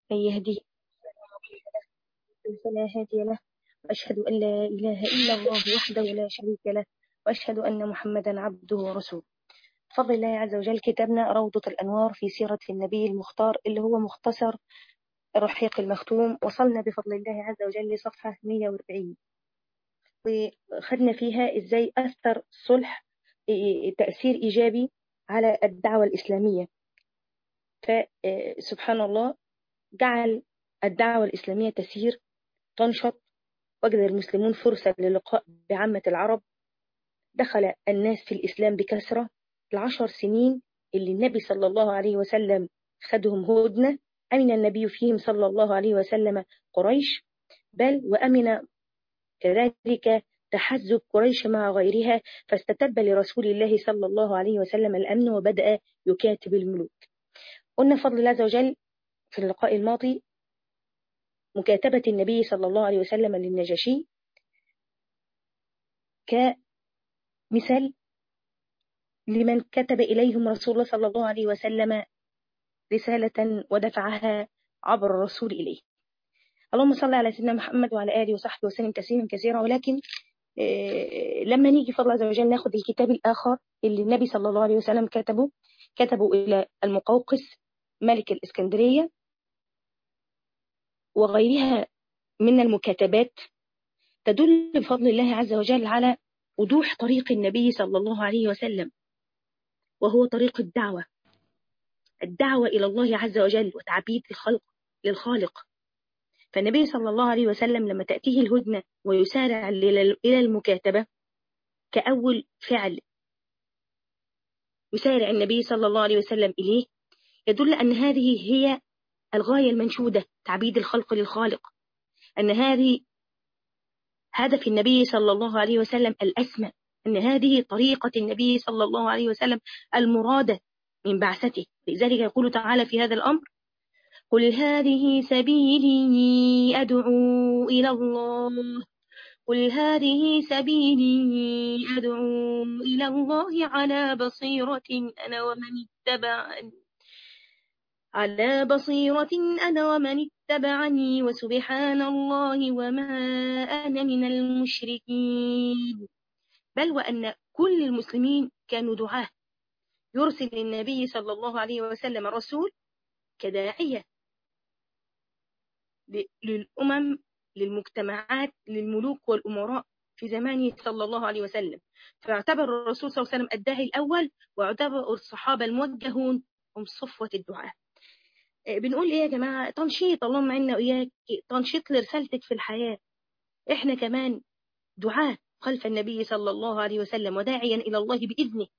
من يهديه فلا هادي له وأشهد أن لا إله إلا الله وحده لا شريك له وأشهد أن محمدا عبده ورسوله فضل الله عز وجل كتابنا روضة الأنوار في سيرة النبي المختار اللي هو مختصر الرحيق المختوم وصلنا بفضل الله عز وجل لصفحة 140 وخدنا فيها إزاي أثر الصلح تأثير إيجابي على الدعوة الإسلامية فسبحان الله جعل الدعوة الإسلامية تسير تنشط وجد المسلمون فرصة للقاء بعامة العرب دخل الناس في الإسلام بكثرة العشر سنين اللي النبي صلى الله عليه وسلم خدهم هدنة أمن النبي فيهم صلى الله عليه وسلم قريش بل وأمن كذلك تحزب قريش مع غيرها فاستتب لرسول الله صلى الله عليه وسلم الأمن وبدأ يكاتب الملوك قلنا فضل الله عز وجل في اللقاء الماضي مكاتبة النبي صلى الله عليه وسلم للنجاشي كمثال لمن كتب إليهم رسول الله صلى الله عليه وسلم رسالة ودفعها عبر الرسول إليه اللهم صل على سيدنا محمد وعلى آله وصحبه وسلم تسليما كثيرا ولكن لما نيجي فضل عز وجل ناخد الكتاب الآخر اللي النبي صلى الله عليه وسلم كتبه كتبه إلى المقوقس ملك الإسكندرية وغيرها من المكاتبات تدل بفضل الله عز وجل على وضوح طريق النبي صلى الله عليه وسلم وهو طريق الدعوة الدعوة إلى الله عز وجل وتعبيد الخلق للخالق فالنبي صلى الله عليه وسلم لما تأتيه الهدنة ويسارع إلى المكاتبة كأول فعل يسارع النبي صلى الله عليه وسلم إليه يدل أن هذه هي الغاية المنشودة تعبيد الخلق للخالق أن هذه هدف النبي صلى الله عليه وسلم الأسمى أن هذه طريقة النبي صلى الله عليه وسلم المرادة من بعثته لذلك يقول تعالى في هذا الأمر قل هذه سبيلي أدعو إلى الله قل هذه سبيلي أدعو إلى الله على بصيرة أنا ومن اتبعني على بصيرة أنا ومن اتبعني وسبحان الله وما أنا من المشركين بل وأن كل المسلمين كانوا دعاه يرسل النبي صلى الله عليه وسلم رسول كداعية للأمم للمجتمعات للملوك والأمراء في زمانه صلى الله عليه وسلم فاعتبر الرسول صلى الله عليه وسلم الداعي الأول واعتبر الصحابة الموجهون هم صفوة الدعاء بنقول ايه يا جماعة تنشيط اللهم عنا وإياك تنشيط لرسالتك في الحياة احنا كمان دعاة خلف النبي صلى الله عليه وسلم وداعيا إلى الله بإذنه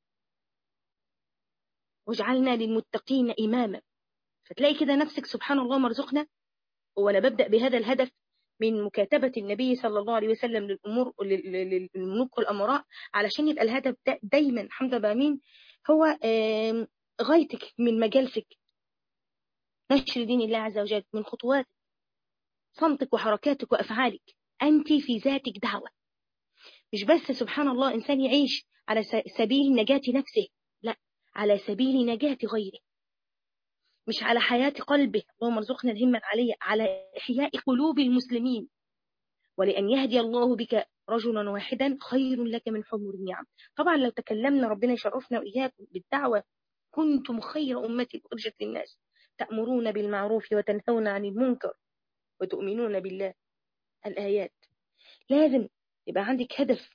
واجعلنا للمتقين إماما فتلاقي كده نفسك سبحان الله مرزقنا وأنا ببدأ بهذا الهدف من مكاتبة النبي صلى الله عليه وسلم للأمور للملوك والأمراء علشان يبقى الهدف ده دايما حمد بامين هو غايتك من مجالسك نشر دين الله عز وجل من خطواتك صمتك وحركاتك وأفعالك أنت في ذاتك دعوة مش بس سبحان الله إنسان يعيش على سبيل نجاة نفسه لا على سبيل نجاة غيره مش على حياة قلبه اللهم ارزقنا الهمة العالية على إحياء قلوب المسلمين ولأن يهدي الله بك رجلا واحدا خير لك من حمر النعم طبعا لو تكلمنا ربنا يشرفنا وإياكم بالدعوة كنتم خير أمة أخرجت للناس تأمرون بالمعروف وتنهون عن المنكر وتؤمنون بالله الآيات لازم يبقى عندك هدف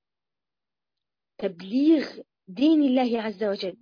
تبليغ دين الله عز وجل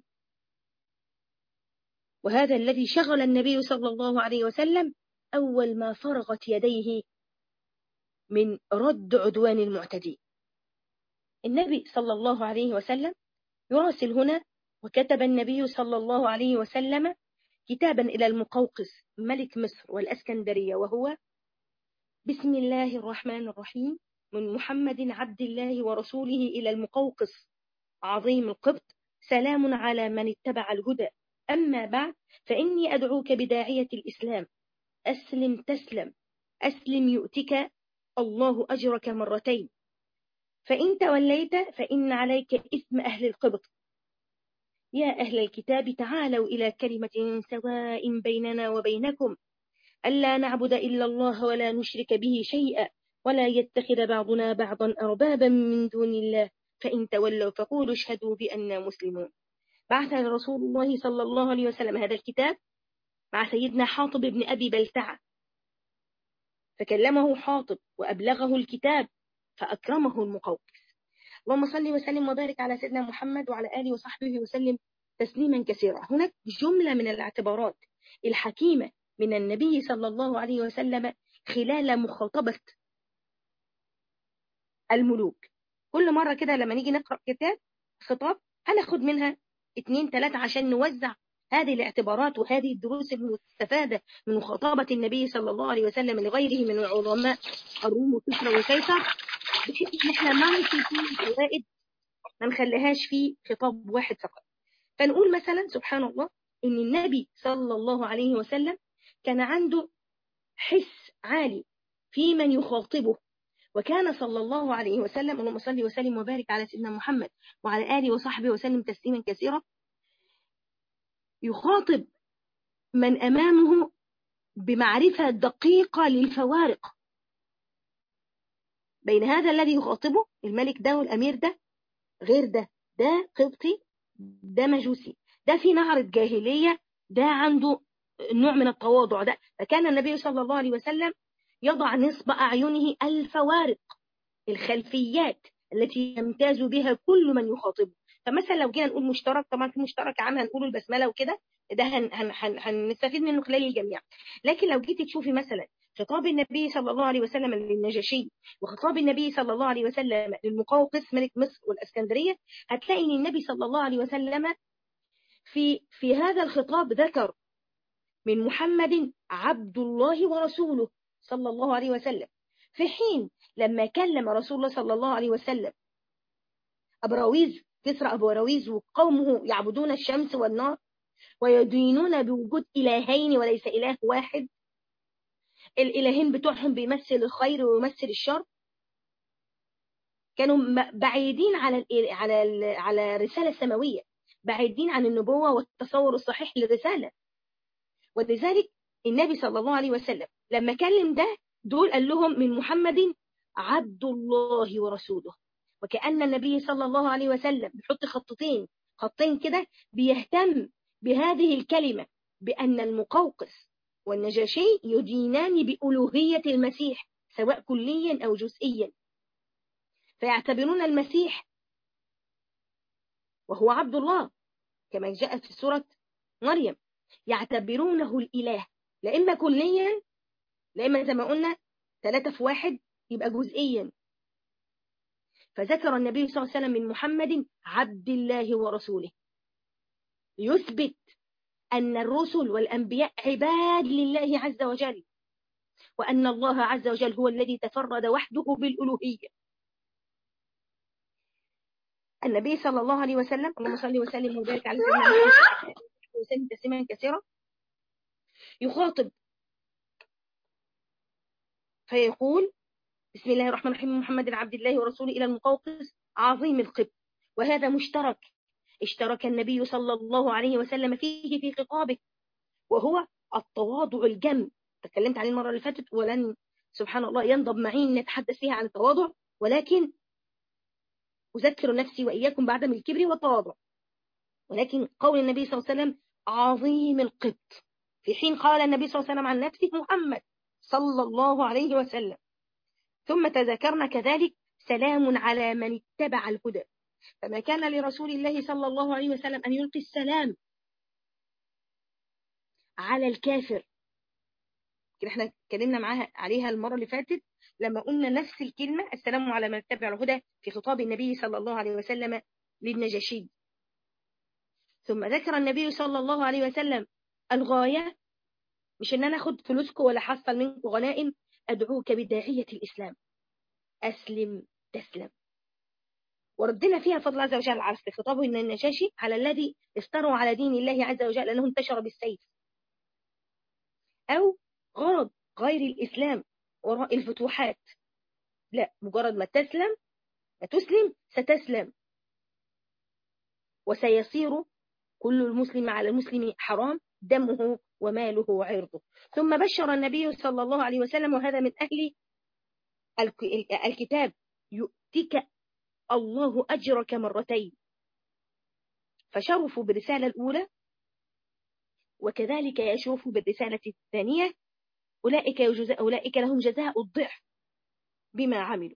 وهذا الذي شغل النبي صلى الله عليه وسلم أول ما فرغت يديه من رد عدوان المعتدين النبي صلى الله عليه وسلم يراسل هنا وكتب النبي صلى الله عليه وسلم كتابا إلى المقوقس ملك مصر والأسكندرية وهو بسم الله الرحمن الرحيم من محمد عبد الله ورسوله إلى المقوقس عظيم القبط سلام على من اتبع الهدى أما بعد فإني أدعوك بداعية الإسلام أسلم تسلم أسلم يؤتك الله أجرك مرتين فإن توليت فإن عليك إثم أهل القبط يا أهل الكتاب تعالوا إلى كلمة سواء بيننا وبينكم ألا نعبد إلا الله ولا نشرك به شيئا ولا يتخذ بعضنا بعضا أربابا من دون الله فإن تولوا فقولوا اشهدوا بأننا مسلمون بعث رسول الله صلى الله عليه وسلم هذا الكتاب مع سيدنا حاطب بن أبي بلتعة فكلمه حاطب وأبلغه الكتاب فأكرمه المقوقس اللهم صل وسلم وبارك على سيدنا محمد وعلى آله وصحبه وسلم تسليما كثيرا هناك جملة من الاعتبارات الحكيمة من النبي صلى الله عليه وسلم خلال مخاطبة الملوك كل مرة كده لما نيجي نقرأ كتاب خطاب هناخد منها اتنين تلاتة عشان نوزع هذه الاعتبارات وهذه الدروس المستفادة من مخاطبة النبي صلى الله عليه وسلم لغيره من العلماء الروم وكسرى وكيسر بحيث ان احنا ما نشوف الفوائد ما نخليهاش في خطاب واحد فقط فنقول مثلا سبحان الله ان النبي صلى الله عليه وسلم كان عنده حس عالي في من يخاطبه وكان صلى الله عليه وسلم اللهم صل وسلم وبارك على سيدنا محمد وعلى آله وصحبه وسلم تسليما كثيرا يخاطب من أمامه بمعرفة دقيقة للفوارق بين هذا الذي يخاطبه الملك ده والأمير ده غير ده ده قبطي ده مجوسي ده في معرض جاهلية ده عنده نوع من التواضع ده فكان النبي صلى الله عليه وسلم يضع نصب أعينه الفوارق الخلفيات التي يمتاز بها كل من يخاطبه فمثلا لو جينا نقول مشترك طبعا في مشترك عنها هنقول البسمله وكده ده هنستفيد منه خلال الجميع لكن لو جيتي تشوفي مثلا خطاب النبي صلى الله عليه وسلم للنجاشي وخطاب النبي صلى الله عليه وسلم للمقوقس ملك مصر والاسكندريه هتلاقي ان النبي صلى الله عليه وسلم في في هذا الخطاب ذكر من محمد عبد الله ورسوله صلى الله عليه وسلم في حين لما كلم رسول الله صلى الله عليه وسلم أبراويز كسرى أبو راويز وقومه يعبدون الشمس والنار ويدينون بوجود إلهين وليس إله واحد الإلهين بتوعهم بيمثل الخير ويمثل الشر كانوا بعيدين على على على الرسالة السماوية بعيدين عن النبوة والتصور الصحيح للرسالة ولذلك النبي صلى الله عليه وسلم لما كلم ده دول قال لهم من محمد عبد الله ورسوله وكأن النبي صلى الله عليه وسلم بيحط خطتين خطين كده بيهتم بهذه الكلمة بأن المقوقس والنجاشي يدينان بألوهية المسيح سواء كليا أو جزئيا فيعتبرون المسيح وهو عبد الله كما جاءت في سورة مريم يعتبرونه الإله لا إما كليا لا إما زي ما قلنا ثلاثة في واحد يبقى جزئيا فذكر النبي صلى الله عليه وسلم من محمد عبد الله ورسوله يثبت أن الرسل والأنبياء عباد لله عز وجل وأن الله عز وجل هو الذي تفرد وحده بالألوهية النبي صلى الله عليه وسلم اللهم صل وسلم وبارك على سيدنا محمد وسلم تسليما كثيرا يخاطب فيقول بسم الله الرحمن الرحيم محمد عبد الله ورسوله إلى المقوقس عظيم القبط وهذا مشترك اشترك النبي صلى الله عليه وسلم فيه في خطابه وهو التواضع الجم تكلمت عليه المرة اللي فاتت ولن سبحان الله ينضب معي نتحدث فيها عن التواضع ولكن أذكر نفسي وإياكم بعدم الكبر والتواضع ولكن قول النبي صلى الله عليه وسلم عظيم القبط في حين قال النبي صلى الله عليه وسلم عن نفسه محمد صلى الله عليه وسلم ثم تذكرنا كذلك سلام على من اتبع الهدى فما كان لرسول الله صلى الله عليه وسلم أن يلقي السلام على الكافر كده احنا اتكلمنا معاها عليها المرة اللي فاتت لما قلنا نفس الكلمة السلام على من اتبع الهدى في خطاب النبي صلى الله عليه وسلم للنجاشي ثم ذكر النبي صلى الله عليه وسلم الغاية مش ان انا اخد فلوسكم ولا حصل منكم غنائم ادعوك بداعية الاسلام اسلم تسلم وردنا فيها فضل عز وجل على خطابه ان النجاشي على الذي افتروا على دين الله عز وجل انه انتشر بالسيف او غرض غير الاسلام وراء الفتوحات لا مجرد ما تسلم ما تسلم ستسلم وسيصير كل المسلم على المسلم حرام دمه وماله وعرضه ثم بشر النبي صلى الله عليه وسلم وهذا من أهل الكتاب يؤتك الله أجرك مرتين فشرفوا بالرسالة الأولى وكذلك يشرفوا بالرسالة الثانية أولئك, يجزاء أولئك لهم جزاء الضعف بما عملوا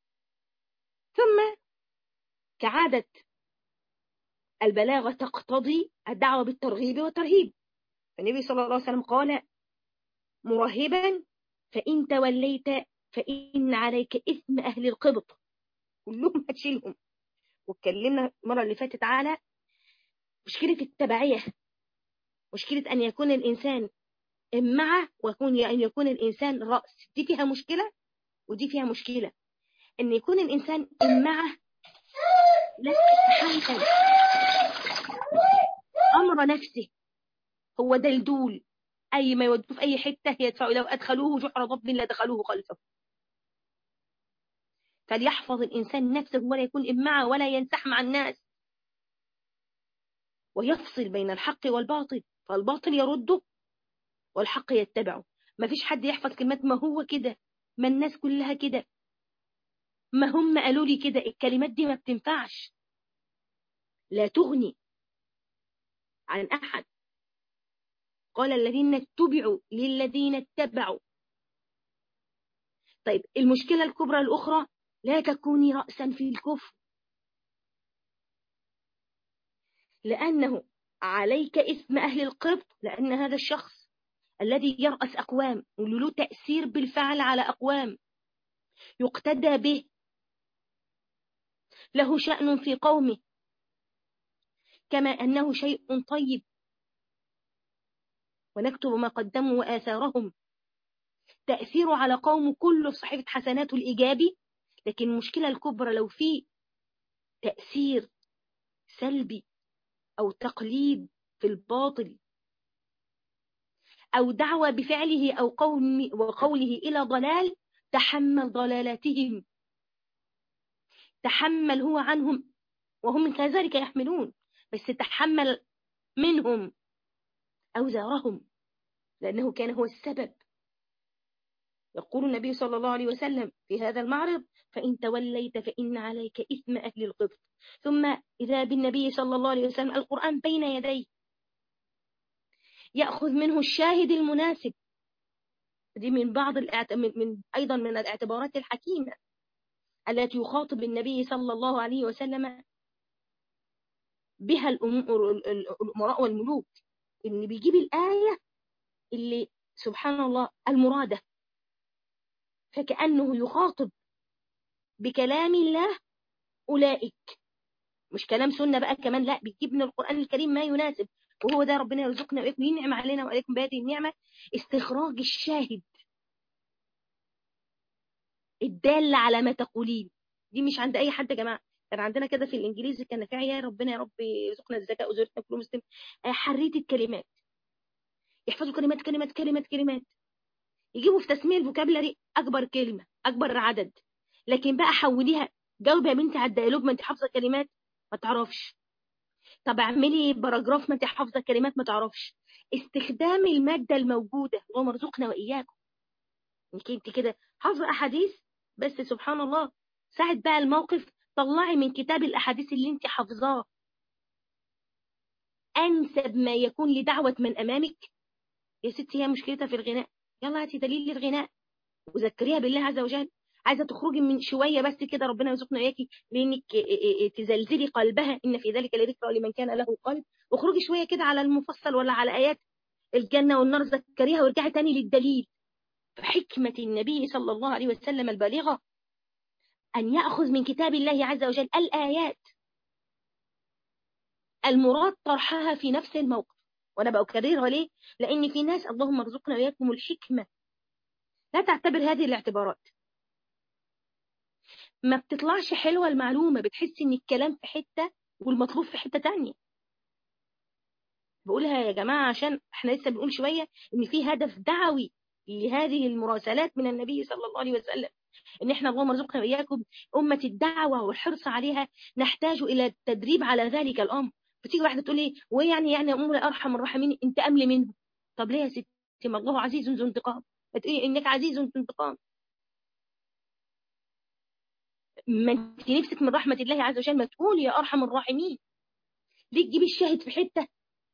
ثم كعادة البلاغة تقتضي الدعوة بالترغيب والترهيب فالنبي صلى الله عليه وسلم قال مرهبا فإن توليت فإن عليك إثم أهل القبط كلهم هتشيلهم واتكلمنا المرة اللي فاتت على مشكلة التبعية مشكلة أن يكون الإنسان إمعة ويكون أن يكون الإنسان رأس دي فيها مشكلة ودي فيها مشكلة أن يكون الإنسان إمعة لا تتحمل أمر نفسه هو دلدول أي ما يودوه في أي حتة يدفعوا لو أدخلوه جحر ضب لدخلوه خلفه فليحفظ الإنسان نفسه ولا يكون إمعة ولا ينسح مع الناس ويفصل بين الحق والباطل فالباطل يرده والحق يتبعه ما فيش حد يحفظ كلمات ما هو كده ما الناس كلها كده ما هم قالوا لي كده الكلمات دي ما بتنفعش لا تغني عن أحد قال الذين اتبعوا للذين اتبعوا طيب المشكلة الكبرى الأخرى لا تكوني رأسا في الكفر لأنه عليك اسم أهل القبط لأن هذا الشخص الذي يرأس أقوام وله تأثير بالفعل على أقوام يقتدى به له شأن في قومه كما أنه شيء طيب ونكتب ما قدموا وآثارهم تأثيره على قومه كله في صحيفة حسناته الإيجابي لكن المشكلة الكبرى لو في تأثير سلبي أو تقليد في الباطل أو دعوة بفعله أو قول وقوله إلى ضلال تحمل ضلالاتهم تحمل هو عنهم وهم كذلك يحملون بس تحمل منهم أوزارهم لأنه كان هو السبب يقول النبي صلى الله عليه وسلم في هذا المعرض فإن توليت فإن عليك إثم أهل القبط ثم إذا بالنبي صلى الله عليه وسلم القرآن بين يديه يأخذ منه الشاهد المناسب دي من بعض الاعت... من... من أيضا من الاعتبارات الحكيمة التي يخاطب النبي صلى الله عليه وسلم بها الأمراء والملوك إن بيجيب الآية اللي سبحان الله المرادة فكأنه يخاطب بكلام الله أولئك مش كلام سنة بقى كمان لا بيجيب من القرآن الكريم ما يناسب وهو ده ربنا يرزقنا وإياكم ينعم علينا وعليكم بهذه النعمة استخراج الشاهد الدالة على ما تقولين دي مش عند أي حد يا جماعة كان عندنا كده في الإنجليزي كان في عيال ربنا يا رب يرزقنا الذكاء وزورتنا كل مسلم حرية الكلمات يحفظوا كلمات كلمات كلمات كلمات يجيبوا في تسمية الفوكابلري أكبر كلمة أكبر عدد لكن بقى حوليها جاوبي يا بنتي على الديالوج ما انت حافظة كلمات ما تعرفش طب اعملي باراجراف ما انت حافظة كلمات ما تعرفش استخدام المادة الموجودة اللهم ارزقنا وإياكم انك انت كده حافظة أحاديث بس سبحان الله ساعد بقى الموقف طلعي من كتاب الأحاديث اللي انت حافظاه أنسب ما يكون لدعوة من أمامك يا ستي هي مشكلتها في الغناء يلا هاتي دليل للغناء وذكريها بالله عز وجل عايزة تخرجي من شوية بس كده ربنا يرزقنا إياكي لأنك تزلزلي قلبها إن في ذلك لذكرى لمن كان له قلب واخرجي شوية كده على المفصل ولا على آيات الجنة والنار ذكريها وارجعي تاني للدليل حكمة النبي صلى الله عليه وسلم البالغة أن يأخذ من كتاب الله عز وجل الآيات المراد طرحها في نفس الموقف وأنا بأكررها ليه؟ لأن في ناس اللهم ارزقنا وإياكم الحكمة لا تعتبر هذه الاعتبارات ما بتطلعش حلوة المعلومة بتحس ان الكلام في حتة والمطلوب في حتة تانية بقولها يا جماعة عشان احنا لسه بنقول شوية ان في هدف دعوي لهذه المراسلات من النبي صلى الله عليه وسلم ان احنا اللهم ارزقنا واياكم امة الدعوة والحرص عليها نحتاج الى التدريب على ذلك الامر بتيجي واحده تقول لي وايه يعني يعني ام ارحم الراحمين انت املي منه طب ليه يا ستي ما الله عزيز ذو انتقام بتقولي انك عزيز ذو انتقام ما انت نفسك من رحمه الله عز وجل ما تقولي يا ارحم الراحمين ليه تجيبي الشاهد في حته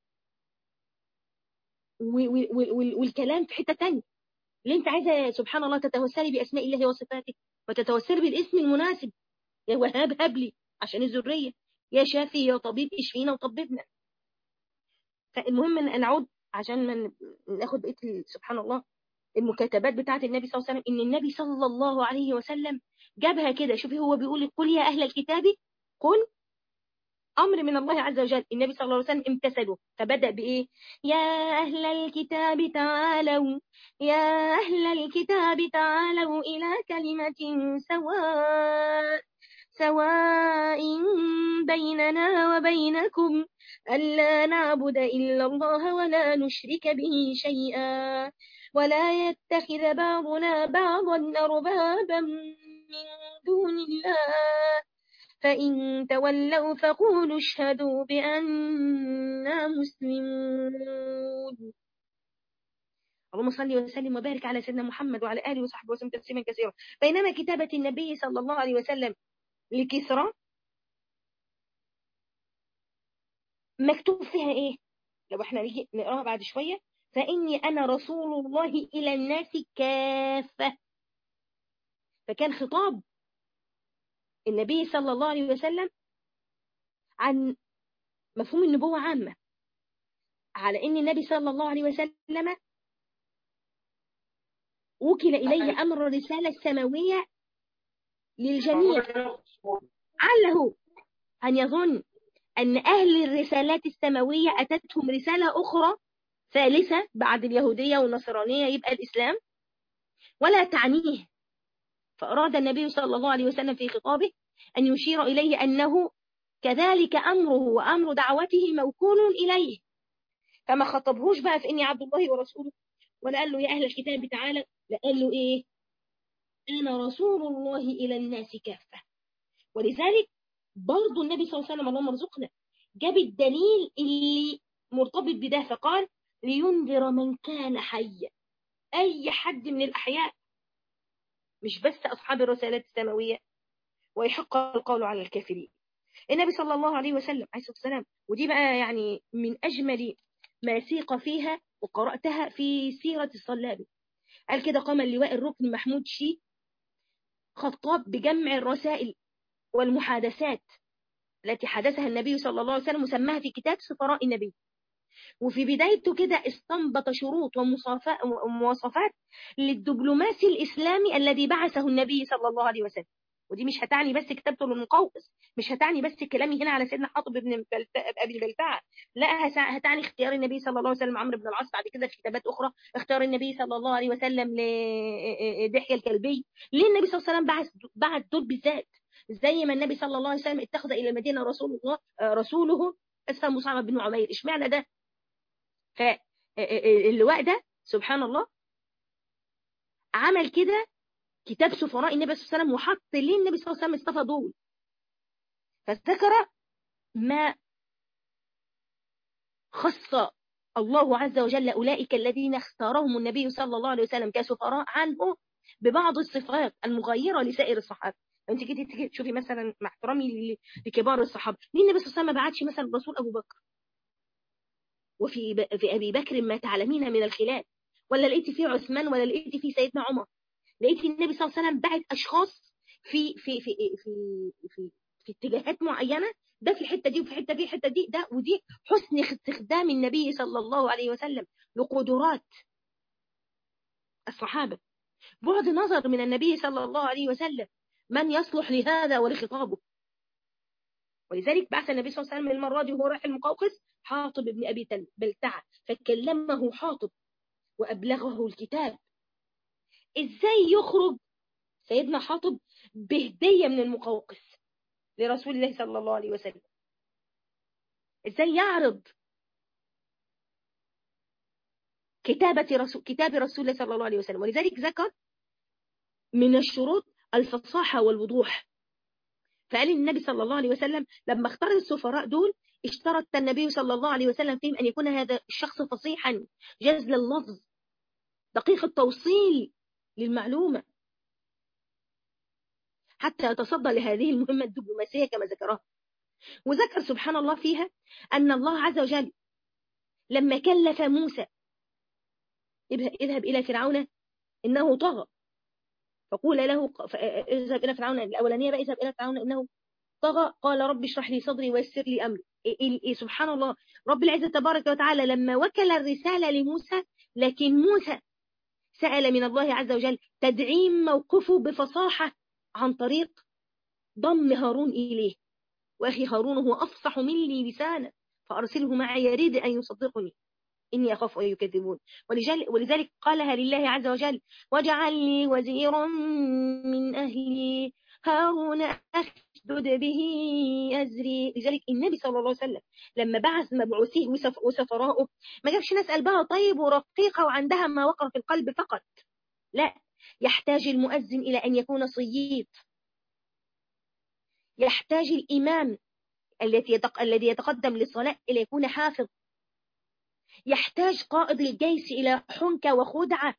والكلام في حته ثانيه ليه انت عايزه سبحان الله تتوسلي باسماء الله وصفاته وتتوسلي بالاسم المناسب يا وهاب هب لي عشان الذريه يا شافي يا طبيب اشفينا وطببنا فالمهم ان نعود عشان ما ناخد بقيه سبحان الله المكاتبات بتاعه النبي صلى الله عليه وسلم ان النبي صلى الله عليه وسلم جابها كده شوفي هو بيقول قل يا اهل الكتاب قل امر من الله عز وجل النبي صلى الله عليه وسلم امتثلوا فبدا بايه يا اهل الكتاب تعالوا يا اهل الكتاب تعالوا الى كلمه سواء سواء بيننا وبينكم ألا نعبد إلا الله ولا نشرك به شيئا ولا يتخذ بعضنا بعضا أربابا من دون الله فإن تولوا فقولوا اشهدوا بأننا مسلمون اللهم صل وسلم وبارك على سيدنا محمد وعلى آله وصحبه وسلم تسليما كثيرا بينما كتابة النبي صلى الله عليه وسلم لكسرى مكتوب فيها ايه لو احنا نيجي نقراها بعد شوية فإني أنا رسول الله إلى الناس كافة فكان خطاب النبي صلى الله عليه وسلم عن مفهوم النبوة عامة على أن النبي صلى الله عليه وسلم وكل إليه أمر الرسالة السماوية للجميع عله أن يظن أن أهل الرسالات السماوية أتتهم رسالة أخرى ثالثة بعد اليهودية والنصرانية يبقى الإسلام ولا تعنيه فأراد النبي صلى الله عليه وسلم في خطابه أن يشير إليه أنه كذلك أمره وأمر دعوته موكول إليه فما خطبهوش بقى في إني عبد الله ورسوله ولا قال له يا أهل الكتاب تعالى لا قال له إيه أنا رسول الله إلى الناس كافة ولذلك برضو النبي صلى الله عليه وسلم اللهم ارزقنا جاب الدليل اللي مرتبط بده فقال لينذر من كان حيا أي حد من الأحياء مش بس أصحاب الرسالات السماوية ويحق القول على الكافرين النبي صلى الله عليه وسلم عليه الصلاة والسلام ودي بقى يعني من أجمل ما سيق فيها وقرأتها في سيرة الصلابي قال كده قام اللواء الركن محمود شي خطاب بجمع الرسائل والمحادثات التي حدثها النبي صلى الله عليه وسلم وسماها في كتاب سفراء النبي وفي بدايته كده استنبط شروط ومواصفات للدبلوماسي الإسلامي الذي بعثه النبي صلى الله عليه وسلم ودي مش هتعني بس كتابته للمقوقس مش هتعني بس كلامي هنا على سيدنا حاطب بن ابي البلتعه لا هتعني اختيار النبي صلى الله عليه وسلم عمرو بن العاص بعد كده في كتابات اخرى اختيار النبي صلى الله عليه وسلم لدحيه الكلبي ليه النبي صلى الله عليه وسلم بعث بعث دول بالذات زي ما النبي صلى الله عليه وسلم اتخذ الى المدينه رسول الله رسوله اسمه مصعب بن عمير اشمعنى ده فاللواء ده سبحان الله عمل كده كتاب سفراء النبي صلى الله عليه وسلم وحط ليه النبي صلى الله عليه وسلم اصطفى دول فذكر ما خص الله عز وجل أولئك الذين اختارهم النبي صلى الله عليه وسلم كسفراء عنه ببعض الصفات المغيرة لسائر الصحابة انت جيتي تشوفي مثلا مع احترامي لكبار الصحابة ليه النبي صلى الله عليه وسلم ما بعتش مثلا الرسول أبو بكر وفي ب... في أبي بكر ما تعلمين من الخلاف ولا لقيتي فيه عثمان ولا لقيتي فيه سيدنا عمر لقيت النبي صلى الله عليه وسلم بعت اشخاص في في في في في, في اتجاهات معينه ده في الحته دي وفي الحته دي الحته دي ده ودي حسن استخدام النبي صلى الله عليه وسلم لقدرات الصحابه بعد نظر من النبي صلى الله عليه وسلم من يصلح لهذا ولخطابه ولذلك بعث النبي صلى الله عليه وسلم المره دي وهو رايح المقوقس حاطب بن ابي بلتعه فكلمه حاطب وابلغه الكتاب ازاي يخرج سيدنا حاطب بهدية من المقوقس لرسول الله صلى الله عليه وسلم ازاي يعرض كتابة رسول كتاب رسول الله صلى الله عليه وسلم ولذلك ذكر من الشروط الفصاحة والوضوح فقال النبي صلى الله عليه وسلم لما اختار السفراء دول اشترط النبي صلى الله عليه وسلم فيهم أن يكون هذا الشخص فصيحا جزل اللفظ دقيق التوصيل للمعلومة حتى يتصدى لهذه المهمة الدبلوماسية كما ذكرها وذكر سبحان الله فيها أن الله عز وجل لما كلف موسى اذهب إلى فرعون إنه طغى فقول له اذهب إلى فرعون الأولانية بقى اذهب إلى فرعون إنه طغى قال رب اشرح لي صدري ويسر لي أمري إيه سبحان الله رب العزة تبارك وتعالى لما وكل الرسالة لموسى لكن موسى سأل من الله عز وجل تدعيم موقفه بفصاحة عن طريق ضم هارون إليه وأخي هارون هو أفصح مني لسانا فأرسله معي يريد أن يصدقني إني أخاف أن يكذبون ولذلك قالها لله عز وجل واجعل لي وزيرا من أهلي هارون أشدد به أزري لذلك النبي صلى الله عليه وسلم لما بعث مبعوثيه وسفراءه ما جابش ناس قلبها طيب ورقيقة وعندها ما وقر في القلب فقط لا يحتاج المؤذن إلى أن يكون صييط يحتاج الإمام الذي يتقدم للصلاة إلى يكون حافظ يحتاج قائد الجيش إلى حنكة وخدعة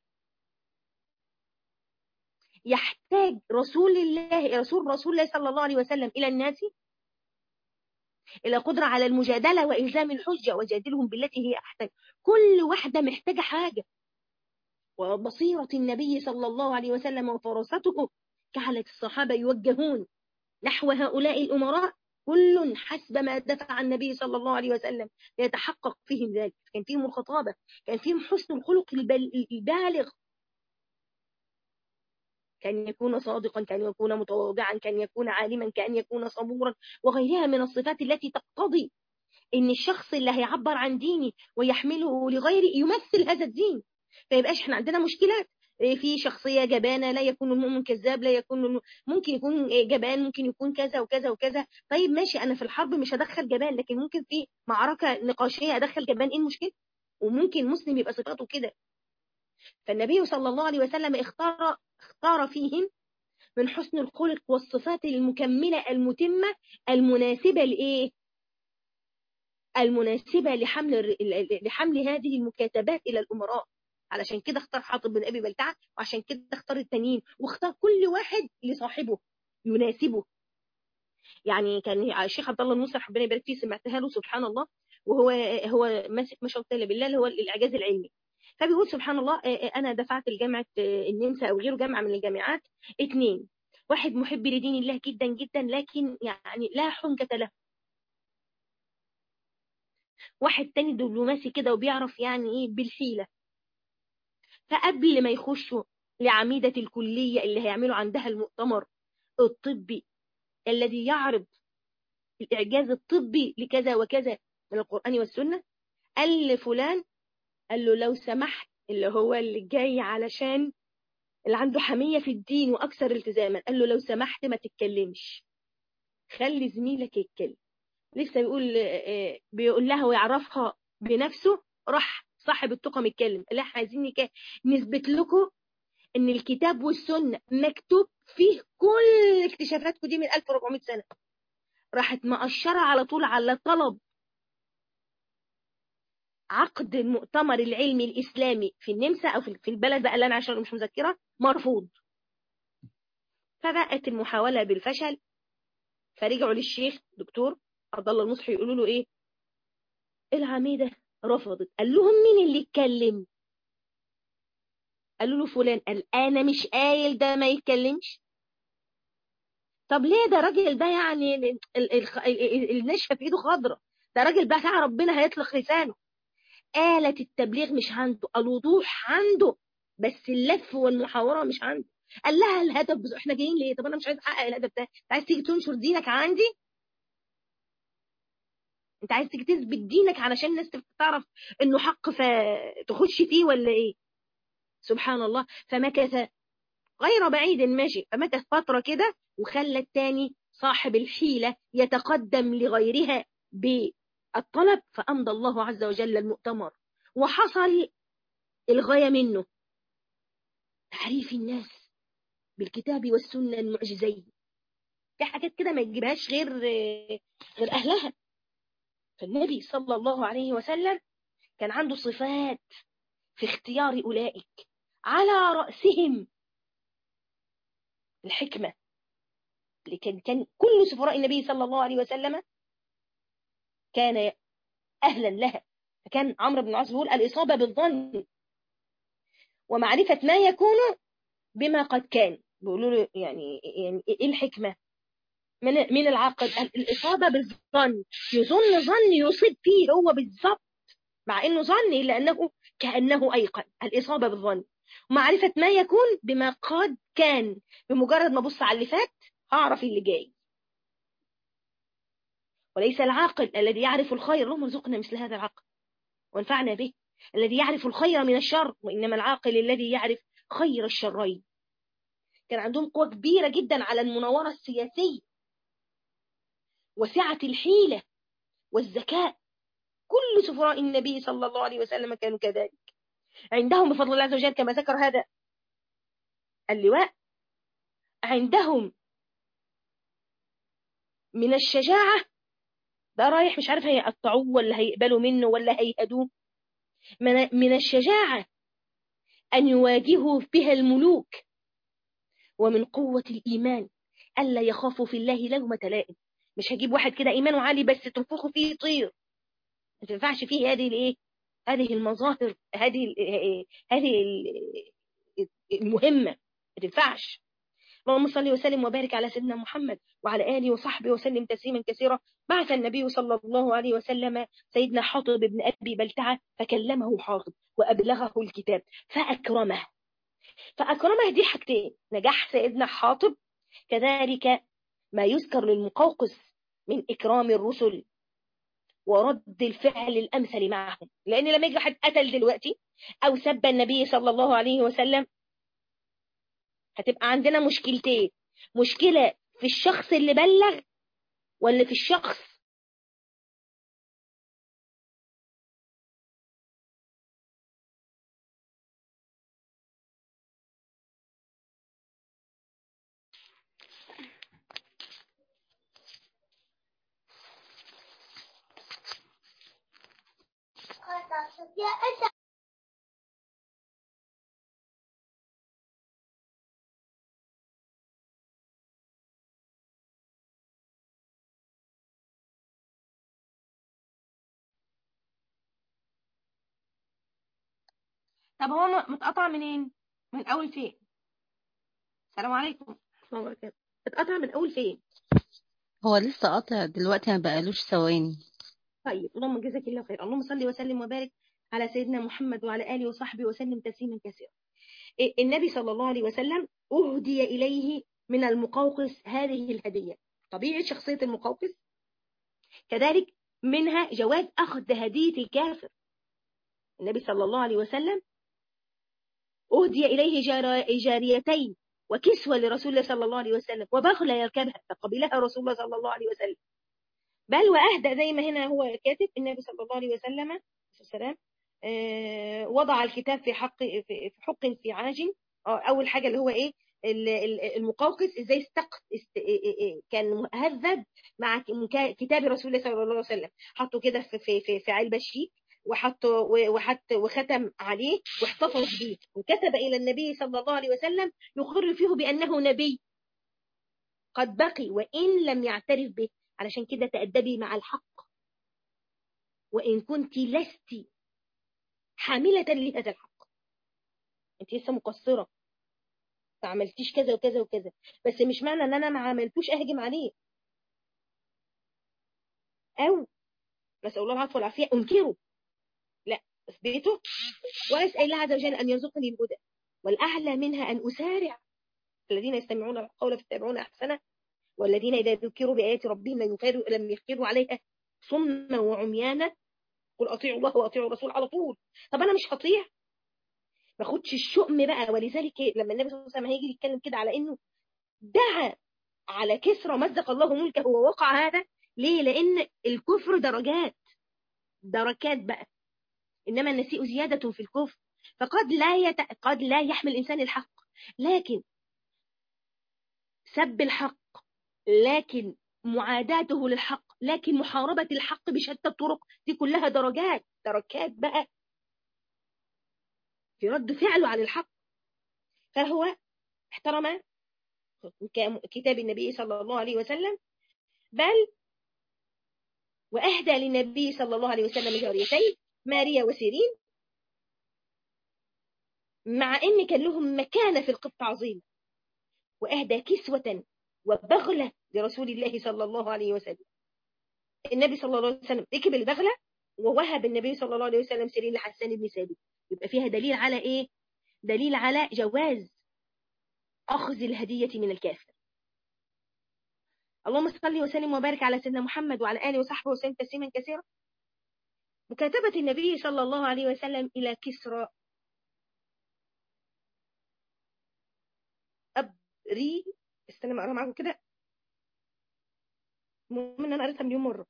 يحتاج رسول الله رسول رسول الله صلى الله عليه وسلم إلى الناس إلى قدرة على المجادلة وإلزام الحجة وجادلهم بالتي هي أحسن كل واحدة محتاجة حاجة وبصيرة النبي صلى الله عليه وسلم وفراسته جعلت الصحابة يوجهون نحو هؤلاء الأمراء كل حسب ما دفع النبي صلى الله عليه وسلم ليتحقق فيهم ذلك كان فيهم الخطابة كان فيهم حسن الخلق البالغ كان يكون صادقا كان يكون متواضعا كان يكون عالما كان يكون صبورا وغيرها من الصفات التي تقتضي ان الشخص اللي هيعبر عن ديني ويحمله لغيره يمثل هذا الدين فيبقاش احنا عندنا مشكلات في شخصية جبانة لا يكون المؤمن كذاب لا يكون ممكن يكون جبان ممكن يكون كذا وكذا وكذا طيب ماشي أنا في الحرب مش هدخل جبان لكن ممكن في معركة نقاشية أدخل جبان إيه المشكلة وممكن مسلم يبقى صفاته كده فالنبي صلى الله عليه وسلم اختار اختار فيهم من حسن الخلق والصفات المكملة المتمة المناسبة لإيه المناسبة لحمل لحمل هذه المكاتبات إلى الأمراء علشان كده اختار حاطب بن ابي بلتعه وعشان كده اختار التانيين واختار كل واحد لصاحبه يناسبه يعني كان الشيخ عبد الله الموسى ربنا يبارك فيه سمعتها له سبحان الله وهو هو ماسك ما شاء الله بالله اللي هو الاعجاز العلمي فبيقول سبحان الله انا دفعت لجامعه النمسا او غيره جامعه من الجامعات اثنين واحد محب لدين الله جدا جدا لكن يعني لا حنكة له واحد تاني دبلوماسي كده وبيعرف يعني ايه بالحيله فقبل ما يخشوا لعميدة الكلية اللي هيعملوا عندها المؤتمر الطبي الذي يعرض الإعجاز الطبي لكذا وكذا من القرآن والسنة قال لفلان قال له لو سمحت اللي هو اللي جاي علشان اللي عنده حمية في الدين وأكثر التزاما قال له لو سمحت ما تتكلمش خلي زميلك يتكلم لسه بيقول بيقول لها ويعرفها بنفسه راح صاحب التقى متكلم اللي احنا عايزين نثبت لكم ان الكتاب والسنه مكتوب فيه كل اكتشافاتكم دي من 1400 سنه راحت مقشره على طول على طلب عقد المؤتمر العلمي الاسلامي في النمسا او في البلد بقى اللي انا عشان مش مذكره مرفوض فبقت المحاوله بالفشل فرجعوا للشيخ دكتور عبد الله المصحي يقولوا له ايه العميده رفضت قال لهم مين اللي اتكلم قالوا له فلان قال انا مش قايل ده ما يتكلمش طب ليه ده راجل ده يعني النشفه في ايده خضره ده راجل بتاع ربنا هيطلق لسانه آلة التبليغ مش عنده الوضوح عنده بس اللف والمحاورة مش عنده قال لها الهدف بس احنا جايين ليه طب انا مش عايز احقق الهدف ده انت عايز تيجي تنشر دينك عندي انت عايز تيجي تثبت دينك علشان الناس تعرف انه حق فتخش فيه ولا ايه سبحان الله فمكث غير بعيد ماشي فمكث فترة كده وخلى التاني صاحب الحيلة يتقدم لغيرها بالطلب فأمضى الله عز وجل المؤتمر وحصل الغاية منه تعريف الناس بالكتاب والسنة المعجزين في حاجات كده ما يجيبهاش غير غير أهلها فالنبي صلى الله عليه وسلم كان عنده صفات في اختيار أولئك على رأسهم الحكمة لكن كان كل سفراء النبي صلى الله عليه وسلم كان أهلا لها فكان عمرو بن العاص بيقول الإصابة بالظن ومعرفة ما يكون بما قد كان بيقولوا له يعني يعني ايه الحكمة من من العقل الإصابة بالظن يظن ظن يصيب فيه هو بالظبط مع انه ظن الا انه كانه ايقن الاصابه بالظن ومعرفه ما يكون بما قد كان بمجرد ما ابص على اللي فات هعرف اللي جاي وليس العاقل الذي يعرف الخير اللهم ارزقنا مثل هذا العقل وانفعنا به الذي يعرف الخير من الشر وانما العاقل الذي يعرف خير الشرين كان عندهم قوه كبيره جدا على المناوره السياسيه وسعه الحيله والذكاء كل سفراء النبي صلى الله عليه وسلم كانوا كذلك عندهم بفضل الله عز وجل كما ذكر هذا اللواء عندهم من الشجاعة ده رايح مش عارف هيقطعوه ولا هيقبلوا منه ولا هيهدوه من الشجاعة أن يواجهوا بها الملوك ومن قوة الإيمان ألا يخافوا في الله لومة لائم مش هجيب واحد كده إيمانه عالي بس تنفخه فيه يطير ما تنفعش فيه هذه الايه هذه المظاهر هذه هذه المهمه ما تنفعش اللهم صل وسلم وبارك على سيدنا محمد وعلى اله وصحبه وسلم تسليما كثيرا بعث النبي صلى الله عليه وسلم سيدنا حاطب بن ابي بلتعه فكلمه حاطب وابلغه الكتاب فاكرمه فاكرمه دي حاجتين نجاح سيدنا حاطب كذلك ما يذكر للمقوقس من اكرام الرسل ورد الفعل الأمثل معهم لأن لما يجي واحد قتل دلوقتي أو سب النبي صلى الله عليه وسلم هتبقى عندنا مشكلتين مشكلة في الشخص اللي بلغ ولا في الشخص طب هو متقطع منين؟ من أول فين؟ السلام عليكم الله وبركاته اتقطع من أول فين؟ هو لسه قاطع دلوقتي ما بقالوش ثواني طيب اللهم جزاك الله خير اللهم صل وسلم وبارك على سيدنا محمد وعلى آله وصحبه وسلم تسليما كثيرا النبي صلى الله عليه وسلم أهدي إليه من المقوقس هذه الهدية طبيعة شخصية المقوقس كذلك منها جواز أخذ هدية الكافر النبي صلى الله عليه وسلم أهدي إليه جاريتين وكسوة لرسول الله صلى الله عليه وسلم وبغلة يركبها فقبلها رسول الله صلى الله عليه وسلم بل وأهدى زي ما هنا هو كاتب النبي صلى الله عليه وسلم السلام وضع الكتاب في حق في حق في عاج أول حاجة اللي هو إيه المقوقس ازاي استق است... كان مهذب مع كتاب رسول الله صلى الله عليه وسلم حطه كده في في في, في علبه شيك وحط وحط وختم عليه واحتفظ به وكتب إلى النبي صلى الله عليه وسلم يقر فيه بأنه نبي قد بقي وإن لم يعترف به علشان كده تأدبي مع الحق وإن كنت لست حاملة لهذا الحق أنت لسه مقصرة ما عملتيش كذا وكذا وكذا بس مش معنى ان انا ما عملتوش اهجم عليه او نسال الله العفو والعافيه انكره لا اثبته واسال الله عز وجل ان يرزقني الهدى والاعلى منها ان اسارع الذين يستمعون القول فيتبعون احسنه والذين اذا ذكروا بايات ربهم لم يخيروا لم يخيروا عليها صما وعميانا قل اطيعوا الله واطيعوا الرسول على طول طب انا مش هطيع ما اخدش الشؤم بقى ولذلك لما النبي صلى الله عليه وسلم هيجي يتكلم كده على انه دعا على كسرى مزق الله ملكه ووقع هذا ليه لان الكفر درجات دركات بقى انما النسيء زياده في الكفر فقد لا يت... قد لا يحمل الانسان الحق لكن سب الحق لكن معاداته للحق لكن محاربة الحق بشتى الطرق دي كلها درجات دركات بقى في رد فعله عن الحق فهو احترم كتاب النبي صلى الله عليه وسلم بل وأهدى للنبي صلى الله عليه وسلم جاريتين ماريا وسيرين مع أن كان لهم مكانة في القبط عظيمة وأهدى كسوة وبغلة لرسول الله صلى الله عليه وسلم النبي صلى الله عليه وسلم ركب البغلة ووهب النبي صلى الله عليه وسلم سيرين لحسان بن ثابت يبقى فيها دليل على إيه؟ دليل على جواز أخذ الهدية من الكافر اللهم صل وسلم وبارك على سيدنا محمد وعلى آله وصحبه وسلم تسليما كثيرا مكاتبة النبي صلى الله عليه وسلم إلى كسرى أبري استنى ما أقرأ معاكم كده المهم إن أنا قريتها مليون مرة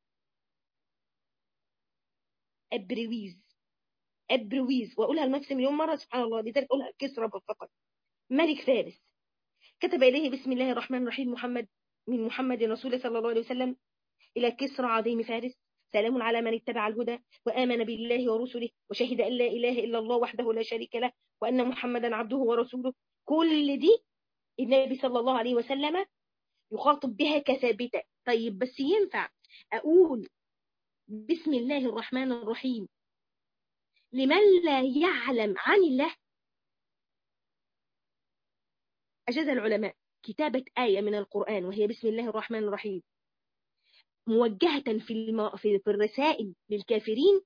أبرويز أبرويز وأقولها لنفسي مليون مرة سبحان الله لذلك أقولها كسرى فقط ملك فارس كتب إليه بسم الله الرحمن الرحيم محمد من محمد رسول صلى الله عليه وسلم إلى كسرى عظيم فارس سلام على من اتبع الهدى وآمن بالله ورسله وشهد أن لا إله إلا الله وحده لا شريك له وأن محمدا عبده ورسوله كل دي النبي صلى الله عليه وسلم يخاطب بها كثابتة طيب بس ينفع أقول بسم الله الرحمن الرحيم لمن لا يعلم عن الله أجاز العلماء كتابة آية من القرآن وهي بسم الله الرحمن الرحيم موجهة في, الم... في الرسائل للكافرين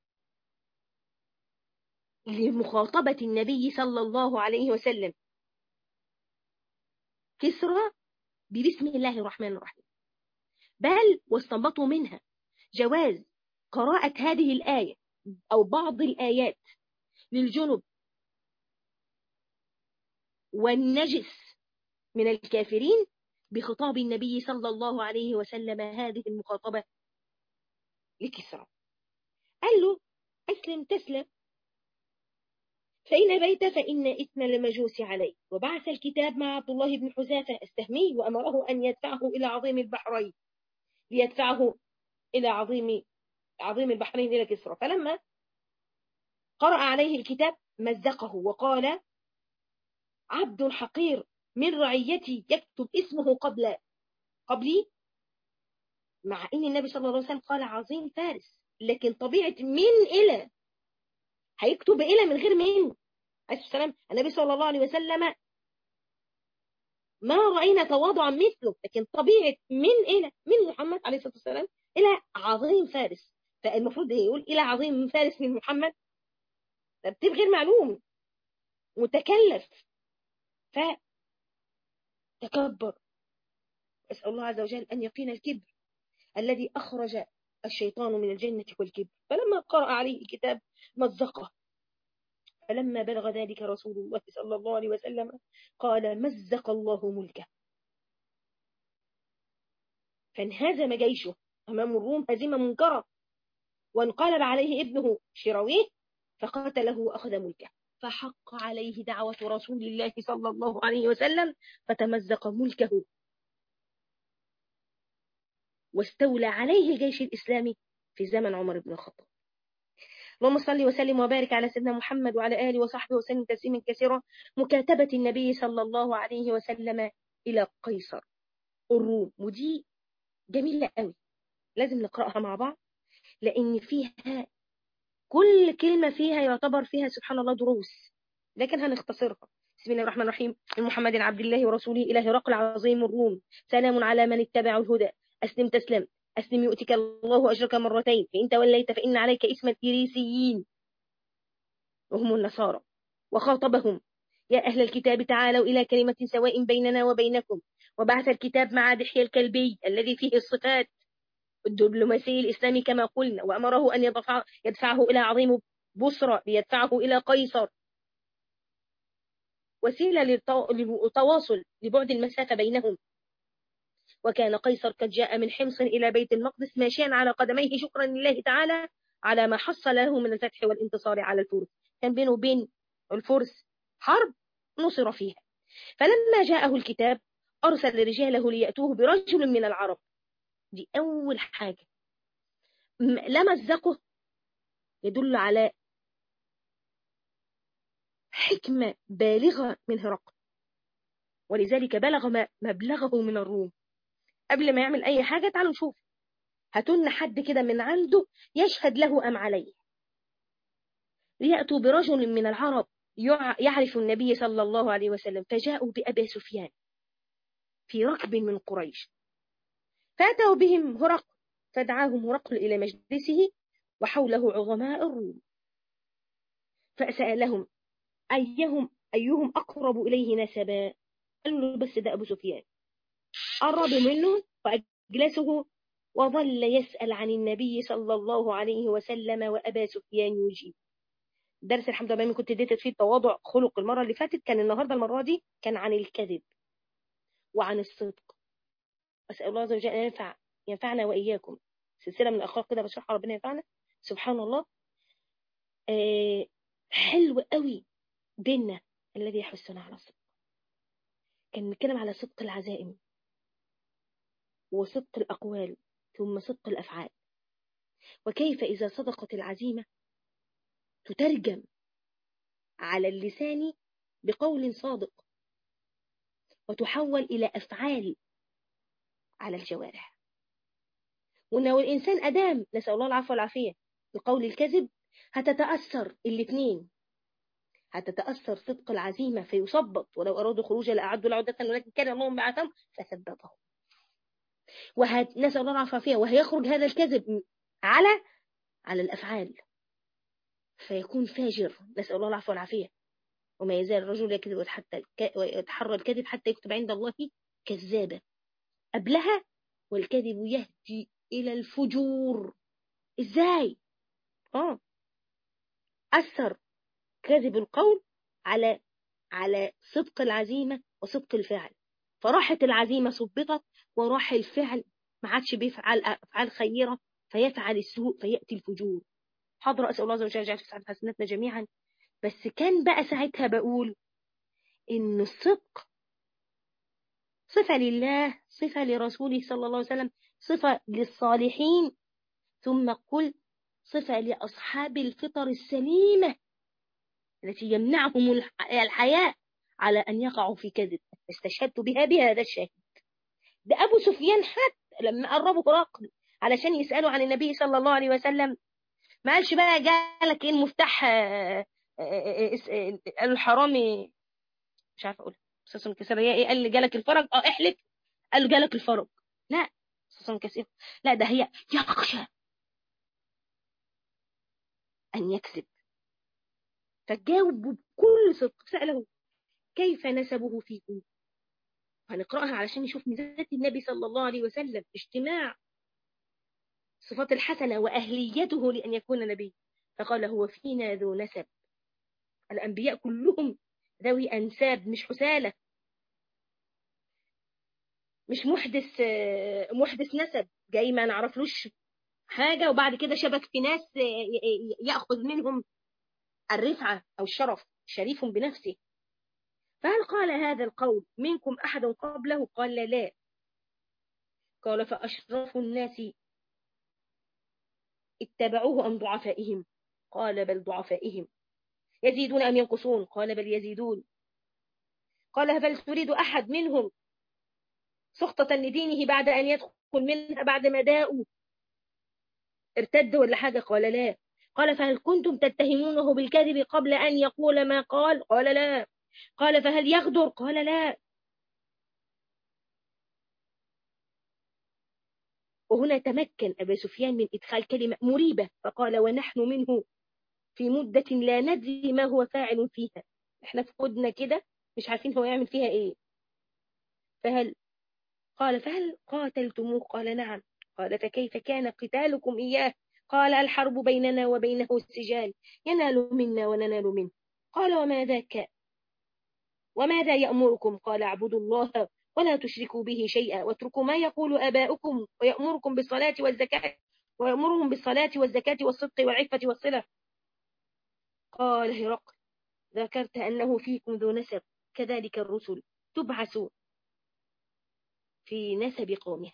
لمخاطبة النبي صلى الله عليه وسلم كسرى ببسم الله الرحمن الرحيم بل واستنبطوا منها جواز قراءة هذه الآية أو بعض الآيات للجنب والنجس من الكافرين بخطاب النبي صلى الله عليه وسلم هذه المخاطبة لكسرى قال له أسلم تسلم فإن بيت فإن إثم المجوس عليه وبعث الكتاب مع عبد الله بن حذافة السهمي وأمره أن يدفعه إلى عظيم البحرين ليدفعه إلى عظيم عظيم البحرين إلى كسرى فلما قرأ عليه الكتاب مزقه وقال عبد حقير من رعيتي يكتب اسمه قبل قبلي مع ان النبي صلى الله عليه وسلم قال عظيم فارس لكن طبيعة من إلى هيكتب إلى من غير من عليه السلام النبي صلى الله عليه وسلم ما رأينا تواضعا مثله لكن طبيعة من إلى من محمد عليه الصلاة والسلام إلى عظيم فارس فالمفروض يقول إلى عظيم فارس من محمد ترتيب غير معلوم متكلف ف تكبر أسأل الله عز وجل أن يقين الكبر الذي أخرج الشيطان من الجنة والكبر فلما قرأ عليه الكتاب مزقه فلما بلغ ذلك رسول الله صلى الله عليه وسلم قال مزق الله ملكه فانهزم جيشه أمام الروم هزيمة منكرة وانقلب عليه ابنه شراويه فقتله وأخذ ملكه فحق عليه دعوة رسول الله صلى الله عليه وسلم فتمزق ملكه واستولى عليه الجيش الإسلامي في زمن عمر بن الخطاب اللهم صل وسلم وبارك على سيدنا محمد وعلى آله وصحبه وسلم تسليما كثيرا مكاتبة النبي صلى الله عليه وسلم إلى قيصر الروم ودي جميلة قوي لازم نقرأها مع بعض لأن فيها كل كلمة فيها يعتبر فيها سبحان الله دروس لكن هنختصرها بسم الله الرحمن الرحيم من محمد عبد الله ورسوله إلى هرقل عظيم الروم سلام على من اتبع الهدى أسلم تسلم أسلم يؤتك الله أجرك مرتين فإن توليت فإن عليك اسم الإريسيين وهم النصارى وخاطبهم يا أهل الكتاب تعالوا إلى كلمة سواء بيننا وبينكم وبعث الكتاب مع دحية الكلبي الذي فيه الصفات الدبلوماسي الإسلامي كما قلنا وأمره أن يدفع يدفعه إلى عظيم بصرى ليدفعه إلى قيصر وسيلة للتواصل لبعد المسافة بينهم وكان قيصر قد جاء من حمص إلى بيت المقدس ماشيا على قدميه شكرا لله تعالى على ما حصل له من الفتح والانتصار على الفرس كان بينه وبين الفرس حرب نصر فيها فلما جاءه الكتاب أرسل رجاله ليأتوه برجل من العرب دي أول حاجة لمزقه يدل على حكمة بالغة من هرقل ولذلك بلغ ما مبلغه من الروم قبل ما يعمل أي حاجة تعالوا نشوف هاتولنا حد كده من عنده يشهد له أم عليه ليأتوا برجل من العرب يعرف النبي صلى الله عليه وسلم فجاءوا بأبي سفيان في ركب من قريش فأتوا بهم هرقل فدعاهم هرقل إلى مجلسه وحوله عظماء الروم فسألهم أيهم أيهم أقرب إليه نسبا قالوا له بس ده أبو سفيان قرب منه فأجلسه وظل يسأل عن النبي صلى الله عليه وسلم وأبا سفيان يجيب درس الحمد لله كنت اديت فيه التواضع خلق المرة اللي فاتت كان النهاردة المرة دي كان عن الكذب وعن الصدق أسأل الله عز وجل أن ينفع ينفعنا وإياكم سلسلة من الأخلاق كده بشرحها ربنا ينفعنا سبحان الله آه حلو قوي ديننا الذي يحثنا على الصدق كان نتكلم على صدق العزائم وصدق الأقوال ثم صدق الأفعال وكيف إذا صدقت العزيمة تترجم على اللسان بقول صادق وتحول إلى أفعال على الجوارح وإنه الإنسان أدام نسأل الله العفو والعافية بقول الكذب هتتأثر الاثنين هتتأثر صدق العزيمة فيصبط ولو أرادوا خروجا لأعدوا العدة ولكن كان الله بعثهم فثبتهم وهت... نسأل الله العافية وهيخرج هذا الكذب على على الأفعال فيكون فاجر نسأل الله العفو والعافية وما يزال الرجل يكذب حتى ويتحرى الكذب حتى يكتب عند الله كذابا قبلها والكذب يهدي إلى الفجور إزاي؟ آه أثر كذب القول على على صدق العزيمة وصدق الفعل فراحت العزيمة صبطت وراح الفعل ما عادش بيفعل أفعال خيرة فيفعل السوء فيأتي الفجور حاضر أسأل الله عز وجل يجعل في حسناتنا جميعا بس كان بقى ساعتها بقول إن الصدق صفة لله صفة لرسوله صلى الله عليه وسلم صفة للصالحين ثم قل صفة لأصحاب الفطر السليمة التي يمنعهم الحياء على أن يقعوا في كذب استشهدت بها بهذا الشاهد ده أبو سفيان حتى لما قربوا هرقل علشان يسألوا عن النبي صلى الله عليه وسلم ما قالش بقى جالك ايه المفتاح الحرامي مش عارفه اقول استاذ الكسريه ايه قال لي جالك الفرج اه احلف قال له جالك الفرج لا استاذ كثير لا ده هي يخشى ان يكذب فجاوب بكل صدق سأله كيف نسبه فيكم هنقرأها علشان نشوف ميزات النبي صلى الله عليه وسلم اجتماع صفات الحسنة وأهليته لأن يكون نبي فقال هو فينا ذو نسب الأنبياء كلهم ذوي أنساب مش حسالة مش محدث محدث نسب جاي ما نعرفلوش حاجة وبعد كده شبك في ناس يأخذ منهم الرفعة أو الشرف شريف بنفسه فهل قال هذا القول منكم أحد قبله قال لا قال فأشرف الناس اتبعوه أم ضعفائهم قال بل ضعفائهم يزيدون أم ينقصون قال بل يزيدون قال بل تريد أحد منهم سخطة لدينه بعد أن يدخل منها بعد ما داءوا ارتد ولا حاجة قال لا قال فهل كنتم تتهمونه بالكذب قبل أن يقول ما قال قال لا قال فهل يغدر قال لا وهنا تمكن أبا سفيان من إدخال كلمة مريبة فقال ونحن منه في مدة لا ندري ما هو فاعل فيها احنا في خدنا كده مش عارفين هو يعمل فيها ايه فهل قال فهل قاتلتموه قال نعم قال فكيف كان قتالكم إياه قال الحرب بيننا وبينه السجال ينال منا وننال منه قال وما ذاك وماذا يأمركم قال اعبدوا الله ولا تشركوا به شيئا واتركوا ما يقول آباؤكم ويأمركم بالصلاة والزكاة ويأمرهم بالصلاة والزكاة والصدق والعفة والصلة قال هرقل ذكرت أنه فيكم ذو نسب كذلك الرسل تبعث في نسب قومها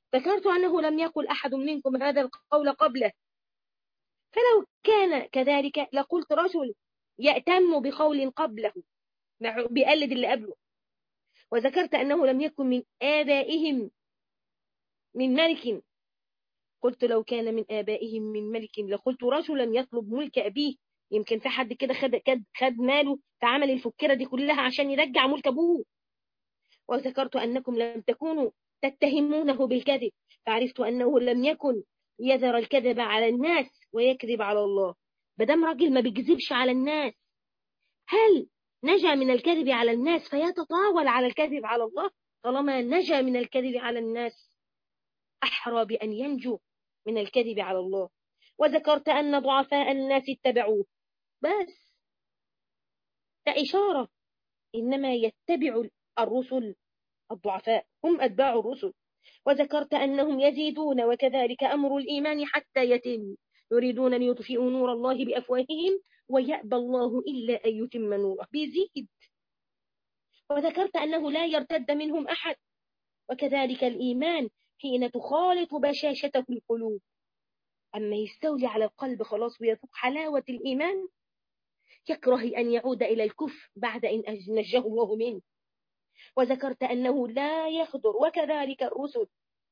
ذكرت أنه لم يقل أحد منكم هذا القول قبله فلو كان كذلك لقلت رجل يأتم بقول قبله بيقلد اللي قبله وذكرت أنه لم يكن من آبائهم من ملك قلت لو كان من آبائهم من ملك لقلت رجلا يطلب ملك أبيه يمكن في حد كده خد, خد ماله فعمل الفكرة دي كلها عشان يرجع ملك أبوه وذكرت أنكم لم تكونوا تتهمونه بالكذب فعرفت أنه لم يكن يذر الكذب على الناس ويكذب على الله بدم راجل ما بيكذبش على الناس هل نجا من الكذب على الناس فيتطاول على الكذب على الله طالما نجا من الكذب على الناس أحرى بأن ينجو من الكذب على الله وذكرت أن ضعفاء الناس اتبعوه بس كإشارة إنما يتبع الرسل الضعفاء هم أتباع الرسل وذكرت أنهم يزيدون وكذلك أمر الإيمان حتى يتم يريدون أن يطفئوا نور الله بأفواههم ويأبى الله إلا أن يتم نوره بيزيد وذكرت أنه لا يرتد منهم أحد وكذلك الإيمان حين تخالط بشاشته القلوب أما يستولي على القلب خلاص ويذوق حلاوة الإيمان يكره أن يعود إلى الكفر بعد أن نجاه الله منه وذكرت أنه لا يخضر وكذلك الرسل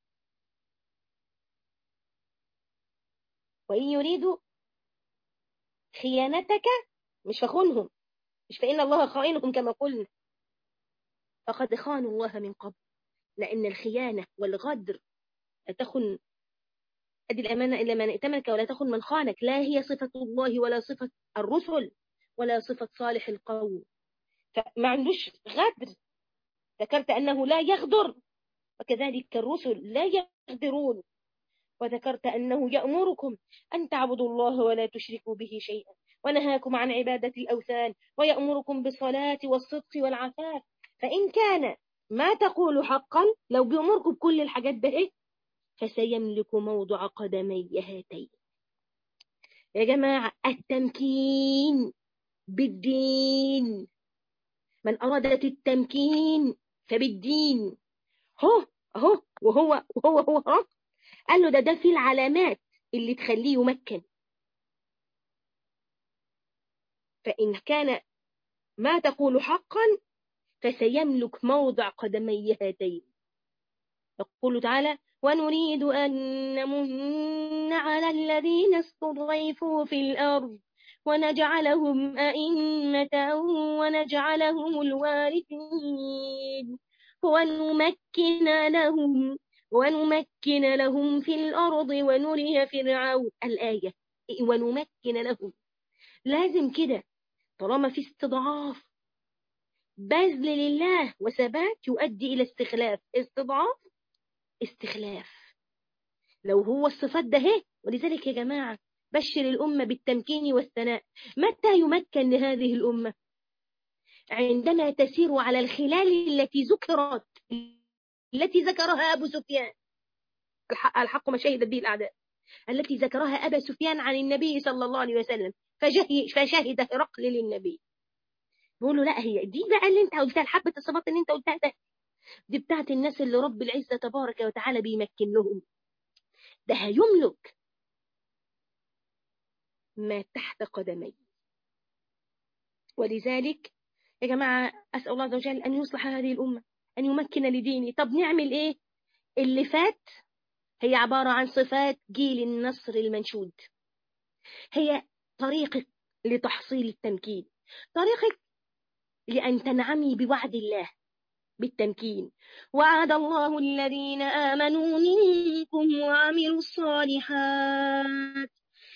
وإن يريدوا خيانتك مش فخونهم مش فإن الله خائنكم كما قلنا فقد خانوا الله من قبل لأن الخيانة والغدر لا تخن أدي الأمانة إلا من ائتمنك ولا تخن من خانك لا هي صفة الله ولا صفة الرسل ولا صفة صالح القوم فما عندوش غدر ذكرت أنه لا يغدر وكذلك الرسل لا يغدرون وذكرت أنه يأمركم أن تعبدوا الله ولا تشركوا به شيئا ونهاكم عن عبادة الأوثان ويأمركم بالصلاة والصدق والعفاف فإن كان ما تقول حقا لو بيأمركم بكل الحاجات ده فسيملك موضع قدمي هاتين يا جماعة التمكين بالدين من أرادت التمكين فبالدين هو هو وهو وهو هو هو قال له ده ده في العلامات اللي تخليه يمكن فإن كان ما تقول حقا فسيملك موضع قدمي هاتين يقول تعالى ونريد أن نمن على الذين استضعفوا في الأرض ونجعلهم أئمة ونجعلهم الوارثين ونمكن لهم ونمكن لهم في الأرض ونري فرعون الآية ونمكن لهم لازم كده طالما في استضعاف بذل لله وثبات يؤدي إلى استخلاف استضعاف استخلاف لو هو الصفات ده هي ولذلك يا جماعة بشر الأمة بالتمكين والثناء متى يمكن لهذه الأمة عندما تسير على الخلال التي ذكرت التي ذكرها أبو سفيان الحق, الحق ما شهدت به الأعداء التي ذكرها أبا سفيان عن النبي صلى الله عليه وسلم فشهد هرقل للنبي بيقول له لا هي دي بقى اللي انت قلتها الحبة الصفات اللي انت قلتها ده دي بتاعت الناس اللي رب العزة تبارك وتعالى بيمكن لهم ده هيملك ما تحت قدمي ولذلك يا جماعة أسأل الله عز وجل أن يصلح هذه الأمة أن يمكن لديني طب نعمل إيه اللي فات هي عبارة عن صفات جيل النصر المنشود هي طريقك لتحصيل التمكين طريقك لأن تنعمي بوعد الله بالتمكين وعد الله الذين آمنوا منكم وعملوا الصالحات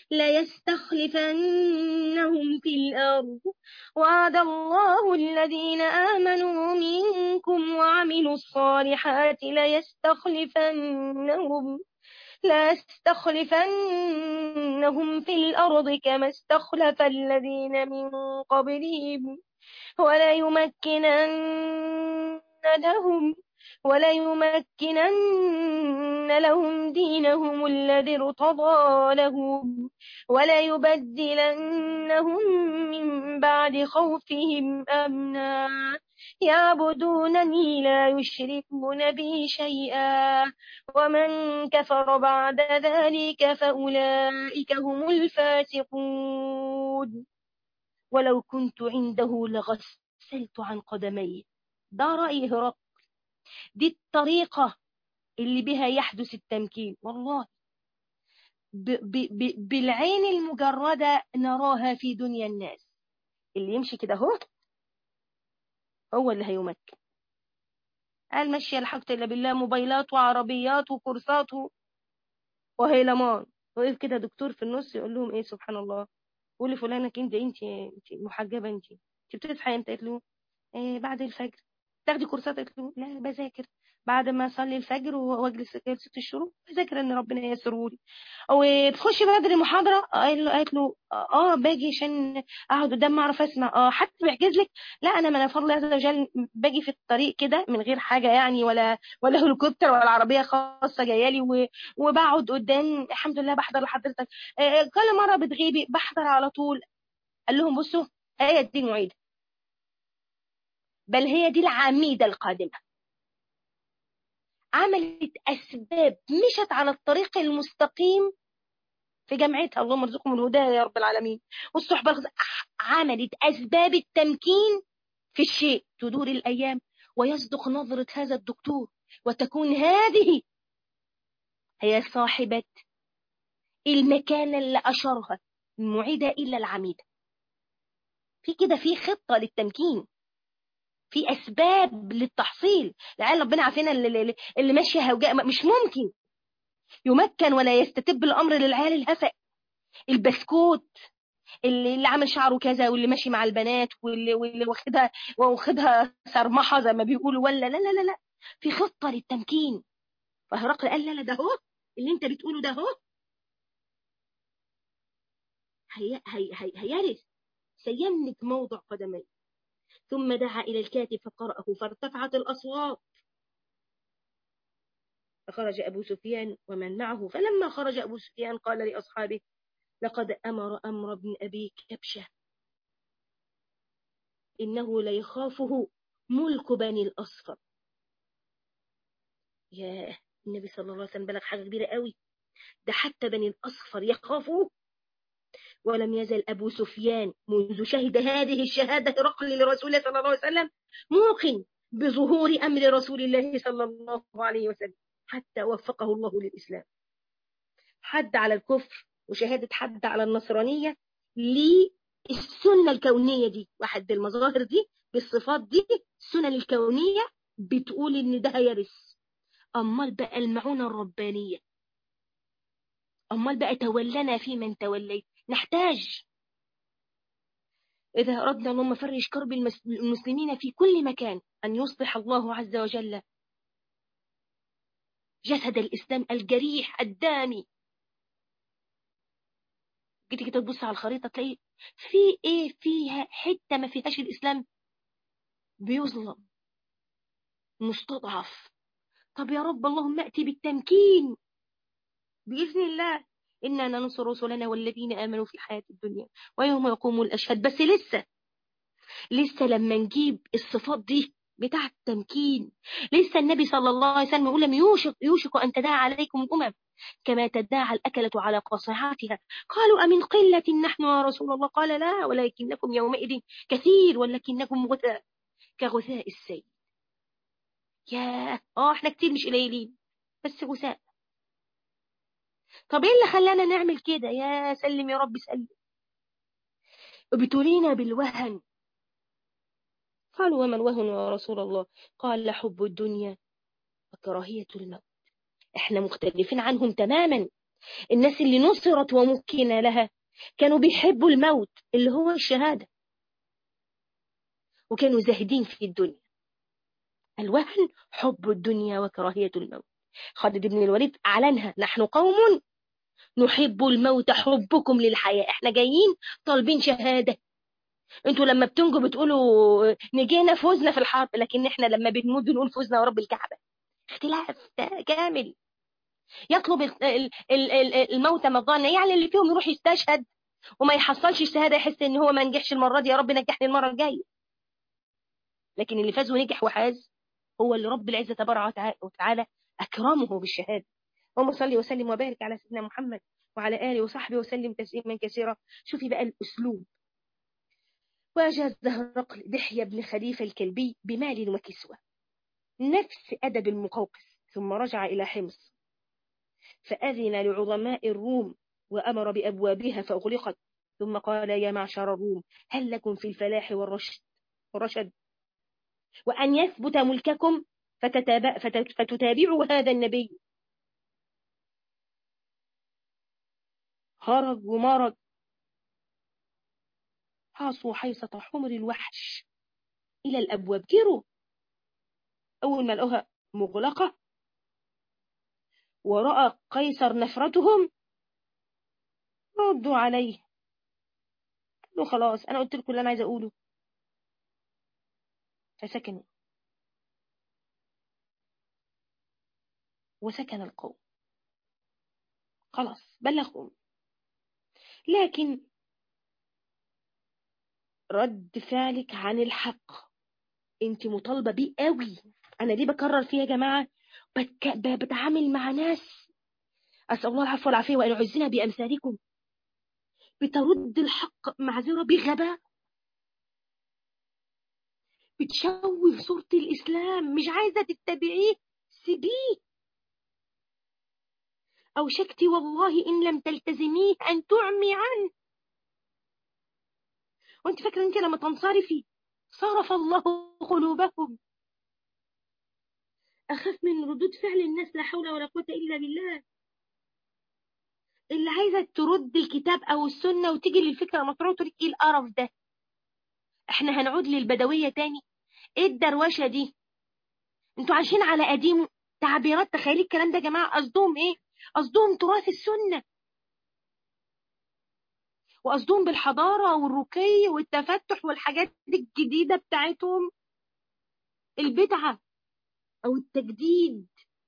ليستخلفنهم في الأرض وعد الله الذين آمنوا منكم وعملوا الصالحات ليستخلفنهم لا يستخلفنهم في الأرض كما استخلف الذين من قبلهم ولا يمكنن لهم ولا يمكنن لهم دينهم الذي ارتضى لهم ولا يبدلنهم من بعد خوفهم أمنا يعبدونني لا يشركون بي شيئا ومن كفر بعد ذلك فأولئك هم الفاسقون ولو كنت عنده لغسلت عن قدمي ده رأي هرقل دي الطريقة اللي بها يحدث التمكين والله ب ب ب بالعين المجردة نراها في دنيا الناس اللي يمشي كده هو هو اللي هيمكن قال ماشية الحمد لله بالله موبايلات وعربيات وكورسات وهيلمان وقف كده دكتور في النص يقول لهم ايه سبحان الله قولي فلانك انت انت انت محجبه انت انت بتصحي امتى قالت له إيه بعد الفجر تاخدي كورسات قالت له لا بذاكر بعد ما اصلي الفجر واجلس جلسه الشروق بذاكر ان ربنا ييسره لي او تخشي بدري محاضره قال له قالت له اه باجي عشان اقعد قدام اعرف اسمع اه حتى بيحجز لك لا انا من فضل الله عز وجل باجي في الطريق كده من غير حاجه يعني ولا ولا هليكوبتر ولا عربيه خاصه جايه لي وبقعد قدام الحمد لله بحضر لحضرتك آه كل مره بتغيبي بحضر على طول قال لهم بصوا هي دي المعيده بل هي دي العميده القادمه عملت أسباب مشت على الطريق المستقيم في جامعتها اللهم ارزقهم الهدى يا رب العالمين والصحبة عملت أسباب التمكين في الشيء تدور الأيام ويصدق نظرة هذا الدكتور وتكون هذه هي صاحبة المكان اللي أشرها المعيدة إلا العميدة في كده في خطة للتمكين في اسباب للتحصيل العيال ربنا عافينا اللي, اللي ماشيه هوجاء مش ممكن يمكن ولا يستتب الامر للعيال الهفق البسكوت اللي, اللي عامل شعره كذا واللي ماشي مع البنات واللي واللي واخدها واخدها سرمحه زي ما بيقولوا ولا لا لا لا لا في خطه للتمكين فهرقل قال لا لا ده هو اللي انت بتقوله ده هو هي هي هي هيرث سيملك موضع قدميه ثم دعا إلى الكاتب فقرأه فارتفعت الأصوات فخرج أبو سفيان ومن معه فلما خرج أبو سفيان قال لأصحابه لقد أمر أمر ابن أبي كبشة إنه ليخافه ملك بني الأصفر يا النبي صلى الله عليه وسلم بلغ حاجة كبيرة قوي ده حتى بني الأصفر يخافوه ولم يزل أبو سفيان منذ شهد هذه الشهادة رقل لرسول الله صلى الله عليه وسلم موقن بظهور أمر رسول الله صلى الله عليه وسلم حتى وفقه الله للإسلام حد على الكفر وشهادة حد على النصرانية للسنة الكونية دي واحد بالمظاهر دي بالصفات دي السنن الكونية بتقول إن ده هيرث أمال بقى المعونة الربانية أمال بقى تولنا في من توليت نحتاج إذا أردنا اللهم فرج كرب المسلمين في كل مكان أن يصلح الله عز وجل جسد الإسلام الجريح الدامي جيتي كده تبص على الخريطة تلاقي في إيه فيها حتة ما فيهاش الإسلام بيظلم مستضعف طب يا رب اللهم ائتي بالتمكين بإذن الله إنا ننصر رسلنا والذين آمنوا في الحياة الدنيا ويوم يقوم الأشهاد بس لسه لسه لما نجيب الصفات دي بتاع التمكين لسه النبي صلى الله عليه وسلم يقول لم يوشك, يوشك أن تداعى عليكم الأمم كما تداعى الأكلة على قاصعاتها قالوا أمن قلة نحن يا رسول الله قال لا ولكنكم يومئذ كثير ولكنكم غثاء كغثاء السيل يا اه احنا كتير مش قليلين بس غثاء طب ايه اللي خلانا نعمل كده يا سلم يا رب سلم ابتلينا بالوهن قالوا ومن وهن يا رسول الله قال حب الدنيا وكراهية الموت احنا مختلفين عنهم تماما الناس اللي نصرت ومكن لها كانوا بيحبوا الموت اللي هو الشهادة وكانوا زاهدين في الدنيا الوهن حب الدنيا وكراهية الموت خالد بن الوليد أعلنها نحن قوم نحب الموت حبكم للحياة احنا جايين طالبين شهادة انتوا لما بتنجوا بتقولوا نجينا فوزنا في الحرب لكن احنا لما بنموت بنقول فوزنا ورب الكعبة اختلاف كامل يطلب الموت مضانا يعني اللي فيهم يروح يستشهد وما يحصلش الشهاده يحس ان هو ما نجحش المره دي يا رب نجحني المره الجايه لكن اللي فاز ونجح وحاز هو اللي رب العزة تبارك وتعالى أكرمه بالشهادة اللهم صل وسلم وبارك على سيدنا محمد وعلى آله وصحبه وسلم تسليما كثيرا شوفي بقى الأسلوب واجه هرقل دحية بن خليفة الكلبي بمال وكسوة نفس أدب المقوقس ثم رجع إلى حمص فأذن لعظماء الروم وأمر بأبوابها فأغلقت ثم قال يا معشر الروم هل لكم في الفلاح والرشد, والرشد وأن يثبت ملككم فتتابع فتتابعوا هذا النبي هرج ومرج حاصوا حيصة حمر الوحش إلى الأبواب جروا أول ما لقوها مغلقة ورأى قيصر نفرتهم ردوا عليه قالوا خلاص أنا قلت لكم اللي أنا عايزة أقوله فسكنوا وسكن القوم خلاص بلغهم لكن رد فعلك عن الحق انت مطالبة بيه قوي انا دي بكرر فيها يا جماعة بتك... بتعامل مع ناس اسأل الله العفو والعافية وان يعزنا بامثالكم بترد الحق معذرة بغباء بتشوه صورة الإسلام مش عايزة تتبعيه سيبيه أو شكتي والله إن لم تلتزميه أن تعمي عنه وانت فاكرة انت لما تنصرفي صرف الله قلوبهم أخاف من ردود فعل الناس لا حول ولا قوة إلا بالله اللي عايزة ترد الكتاب أو السنة وتيجي للفكرة مطروح تقول إيه القرف ده إحنا هنعود للبدوية تاني إيه الدروشة دي انتوا عايشين على قديم تعبيرات تخيلي الكلام ده يا جماعة قصدهم إيه قصدهم تراث السنة وقصدهم بالحضارة والرقي والتفتح والحاجات الجديدة بتاعتهم البدعة أو التجديد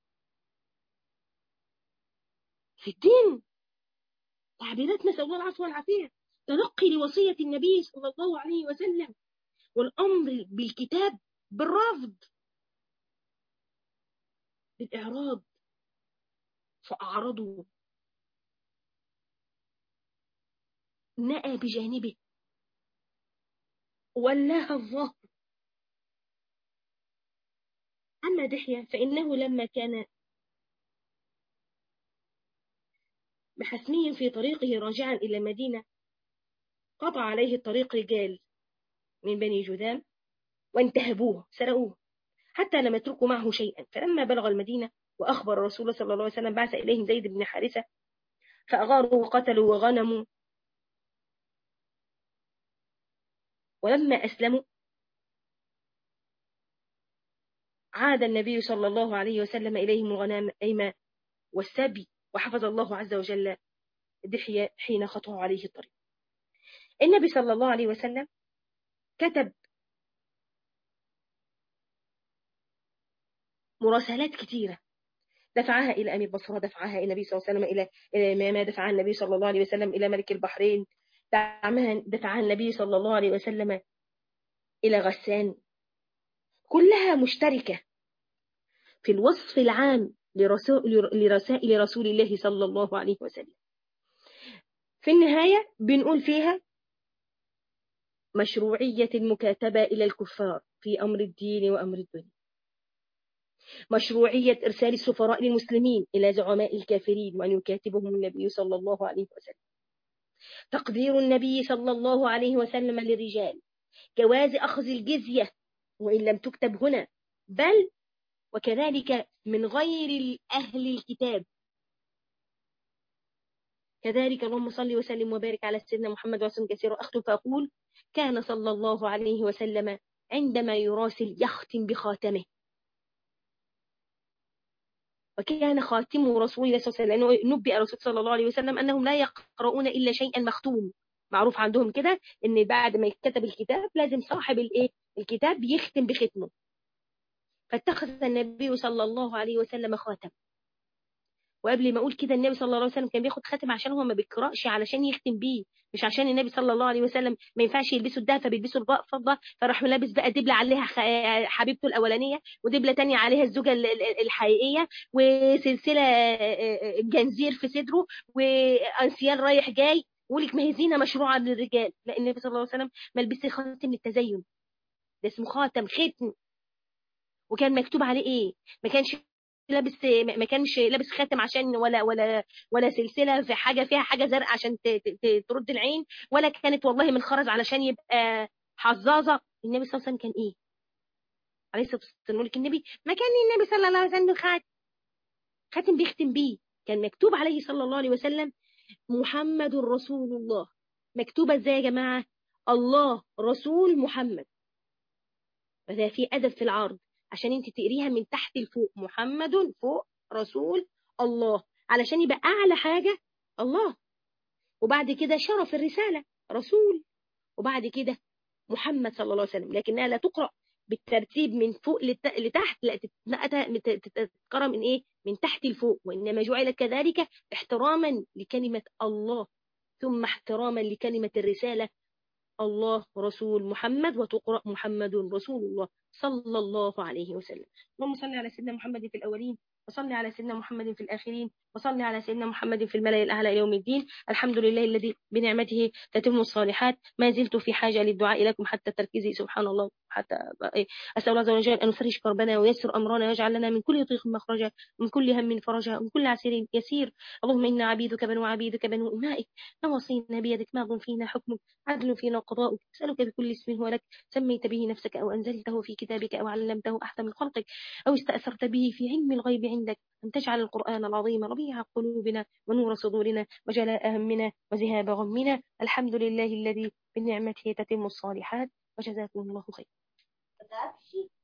في الدين تعبيرات نسأل الله العفو والعافية تلقي لوصية النبي صلى الله عليه وسلم والأمر بالكتاب بالرفض بالإعراض فأعرضوا نأى بجانبه ولاها الظهر أما دحية فإنه لما كان بحسمي في طريقه راجعا إلى المدينة قطع عليه الطريق رجال من بني جذام وانتهبوه سرقوه حتى لم يتركوا معه شيئا فلما بلغ المدينة وأخبر الرسول صلى الله عليه وسلم بعث إليهم زيد بن حارثة فأغاروا وقتلوا وغنموا ولما أسلموا عاد النبي صلى الله عليه وسلم إليهم الغنائم والسبي وحفظ الله عز وجل دحية حين خطوا عليه الطريق النبي صلى الله عليه وسلم كتب مراسلات كثيرة دفعها إلى أمير بصرة دفعها إلى النبي صلى الله عليه وسلم إلى ما دفعها النبي صلى الله عليه وسلم إلى ملك البحرين دفعها النبي صلى الله عليه وسلم إلى غسان كلها مشتركة في الوصف العام لرسائل رسول الله صلى الله عليه وسلم في النهاية بنقول فيها مشروعية المكاتبة إلى الكفار في أمر الدين وأمر الدنيا مشروعية إرسال السفراء للمسلمين إلى زعماء الكافرين وأن يكاتبهم النبي صلى الله عليه وسلم تقدير النبي صلى الله عليه وسلم للرجال جواز أخذ الجزية وإن لم تكتب هنا بل وكذلك من غير أهل الكتاب كذلك اللهم صل وسلم وبارك على سيدنا محمد وسلم كثيرا أختم فأقول كان صلى الله عليه وسلم عندما يراسل يختم بخاتمه وكان خاتم رسول الله صلى الله عليه وسلم لأنه نبئ الرسول صلى الله عليه وسلم أنهم لا يقرؤون إلا شيئا مختوم معروف عندهم كده ان بعد ما يكتب الكتاب لازم صاحب الايه الكتاب يختم بختمه فاتخذ النبي صلى الله عليه وسلم خاتم وقبل ما اقول كده النبي صلى الله عليه وسلم كان بياخد خاتم عشان هو ما بيقراش علشان يختم بيه مش عشان النبي صلى الله عليه وسلم ما ينفعش يلبسوا الذهب فبيلبسوا الفضه فراح لابس بقى دبله عليها حبيبته الاولانيه ودبله تانية عليها الزوجه الحقيقيه وسلسله جنزير في صدره وانسيال رايح جاي يقول لك ما هي زينه مشروعه للرجال لا النبي صلى الله عليه وسلم ما لبسش خاتم للتزين ده اسمه خاتم ختم وكان مكتوب عليه ايه ما كانش لابس ما كانش لابس خاتم عشان ولا ولا ولا سلسله في حاجه فيها حاجه زرقاء عشان ترد العين ولا كانت والله من خرز علشان يبقى حظاظه النبي صلى الله عليه وسلم كان ايه عليه الصلاه والسلام يقول لك النبي ما كان النبي صلى الله عليه وسلم خاتم خاتم بيختم بيه كان مكتوب عليه صلى الله عليه وسلم محمد رسول الله مكتوبه ازاي يا جماعه الله رسول محمد فده في ادب في العرض عشان انت تقريها من تحت لفوق محمد فوق رسول الله علشان يبقى اعلى حاجه الله وبعد كده شرف الرساله رسول وبعد كده محمد صلى الله عليه وسلم لكنها لا تقرا بالترتيب من فوق لتحت لا تتقرا من ايه من تحت لفوق وانما جعلت كذلك احتراما لكلمه الله ثم احتراما لكلمه الرساله الله رسول محمد وتقرأ محمد رسول الله صلى الله عليه وسلم اللهم صل على سيدنا محمد في الأولين وصل على سيدنا محمد في الآخرين وصل على سيدنا محمد في الملأ الأعلى يوم الدين الحمد لله الذي بنعمته تتم الصالحات ما زلت في حاجة للدعاء لكم حتى تركيزي سبحان الله حتى أسأل الله عز وجل أن يفرج كربنا ويسر أمرنا ويجعل لنا من كل ضيق مخرجا من كل هم فرجا من كل عسير يسير اللهم إنا عبيدك بنو عبيدك بنو إمائك نواصينا بيدك ماض فينا حكمك عدل فينا قضاؤك أسألك بكل اسم هو لك سميت به نفسك أو أنزلته في كتابك أو علمته أحد من خلقك أو استأثرت به في علم الغيب عندك أن تجعل القرآن العظيم ربيع قلوبنا ونور صدورنا وجلاء همنا وذهاب غمنا الحمد لله الذي بنعمته تتم الصالحات وجزاكم الله خير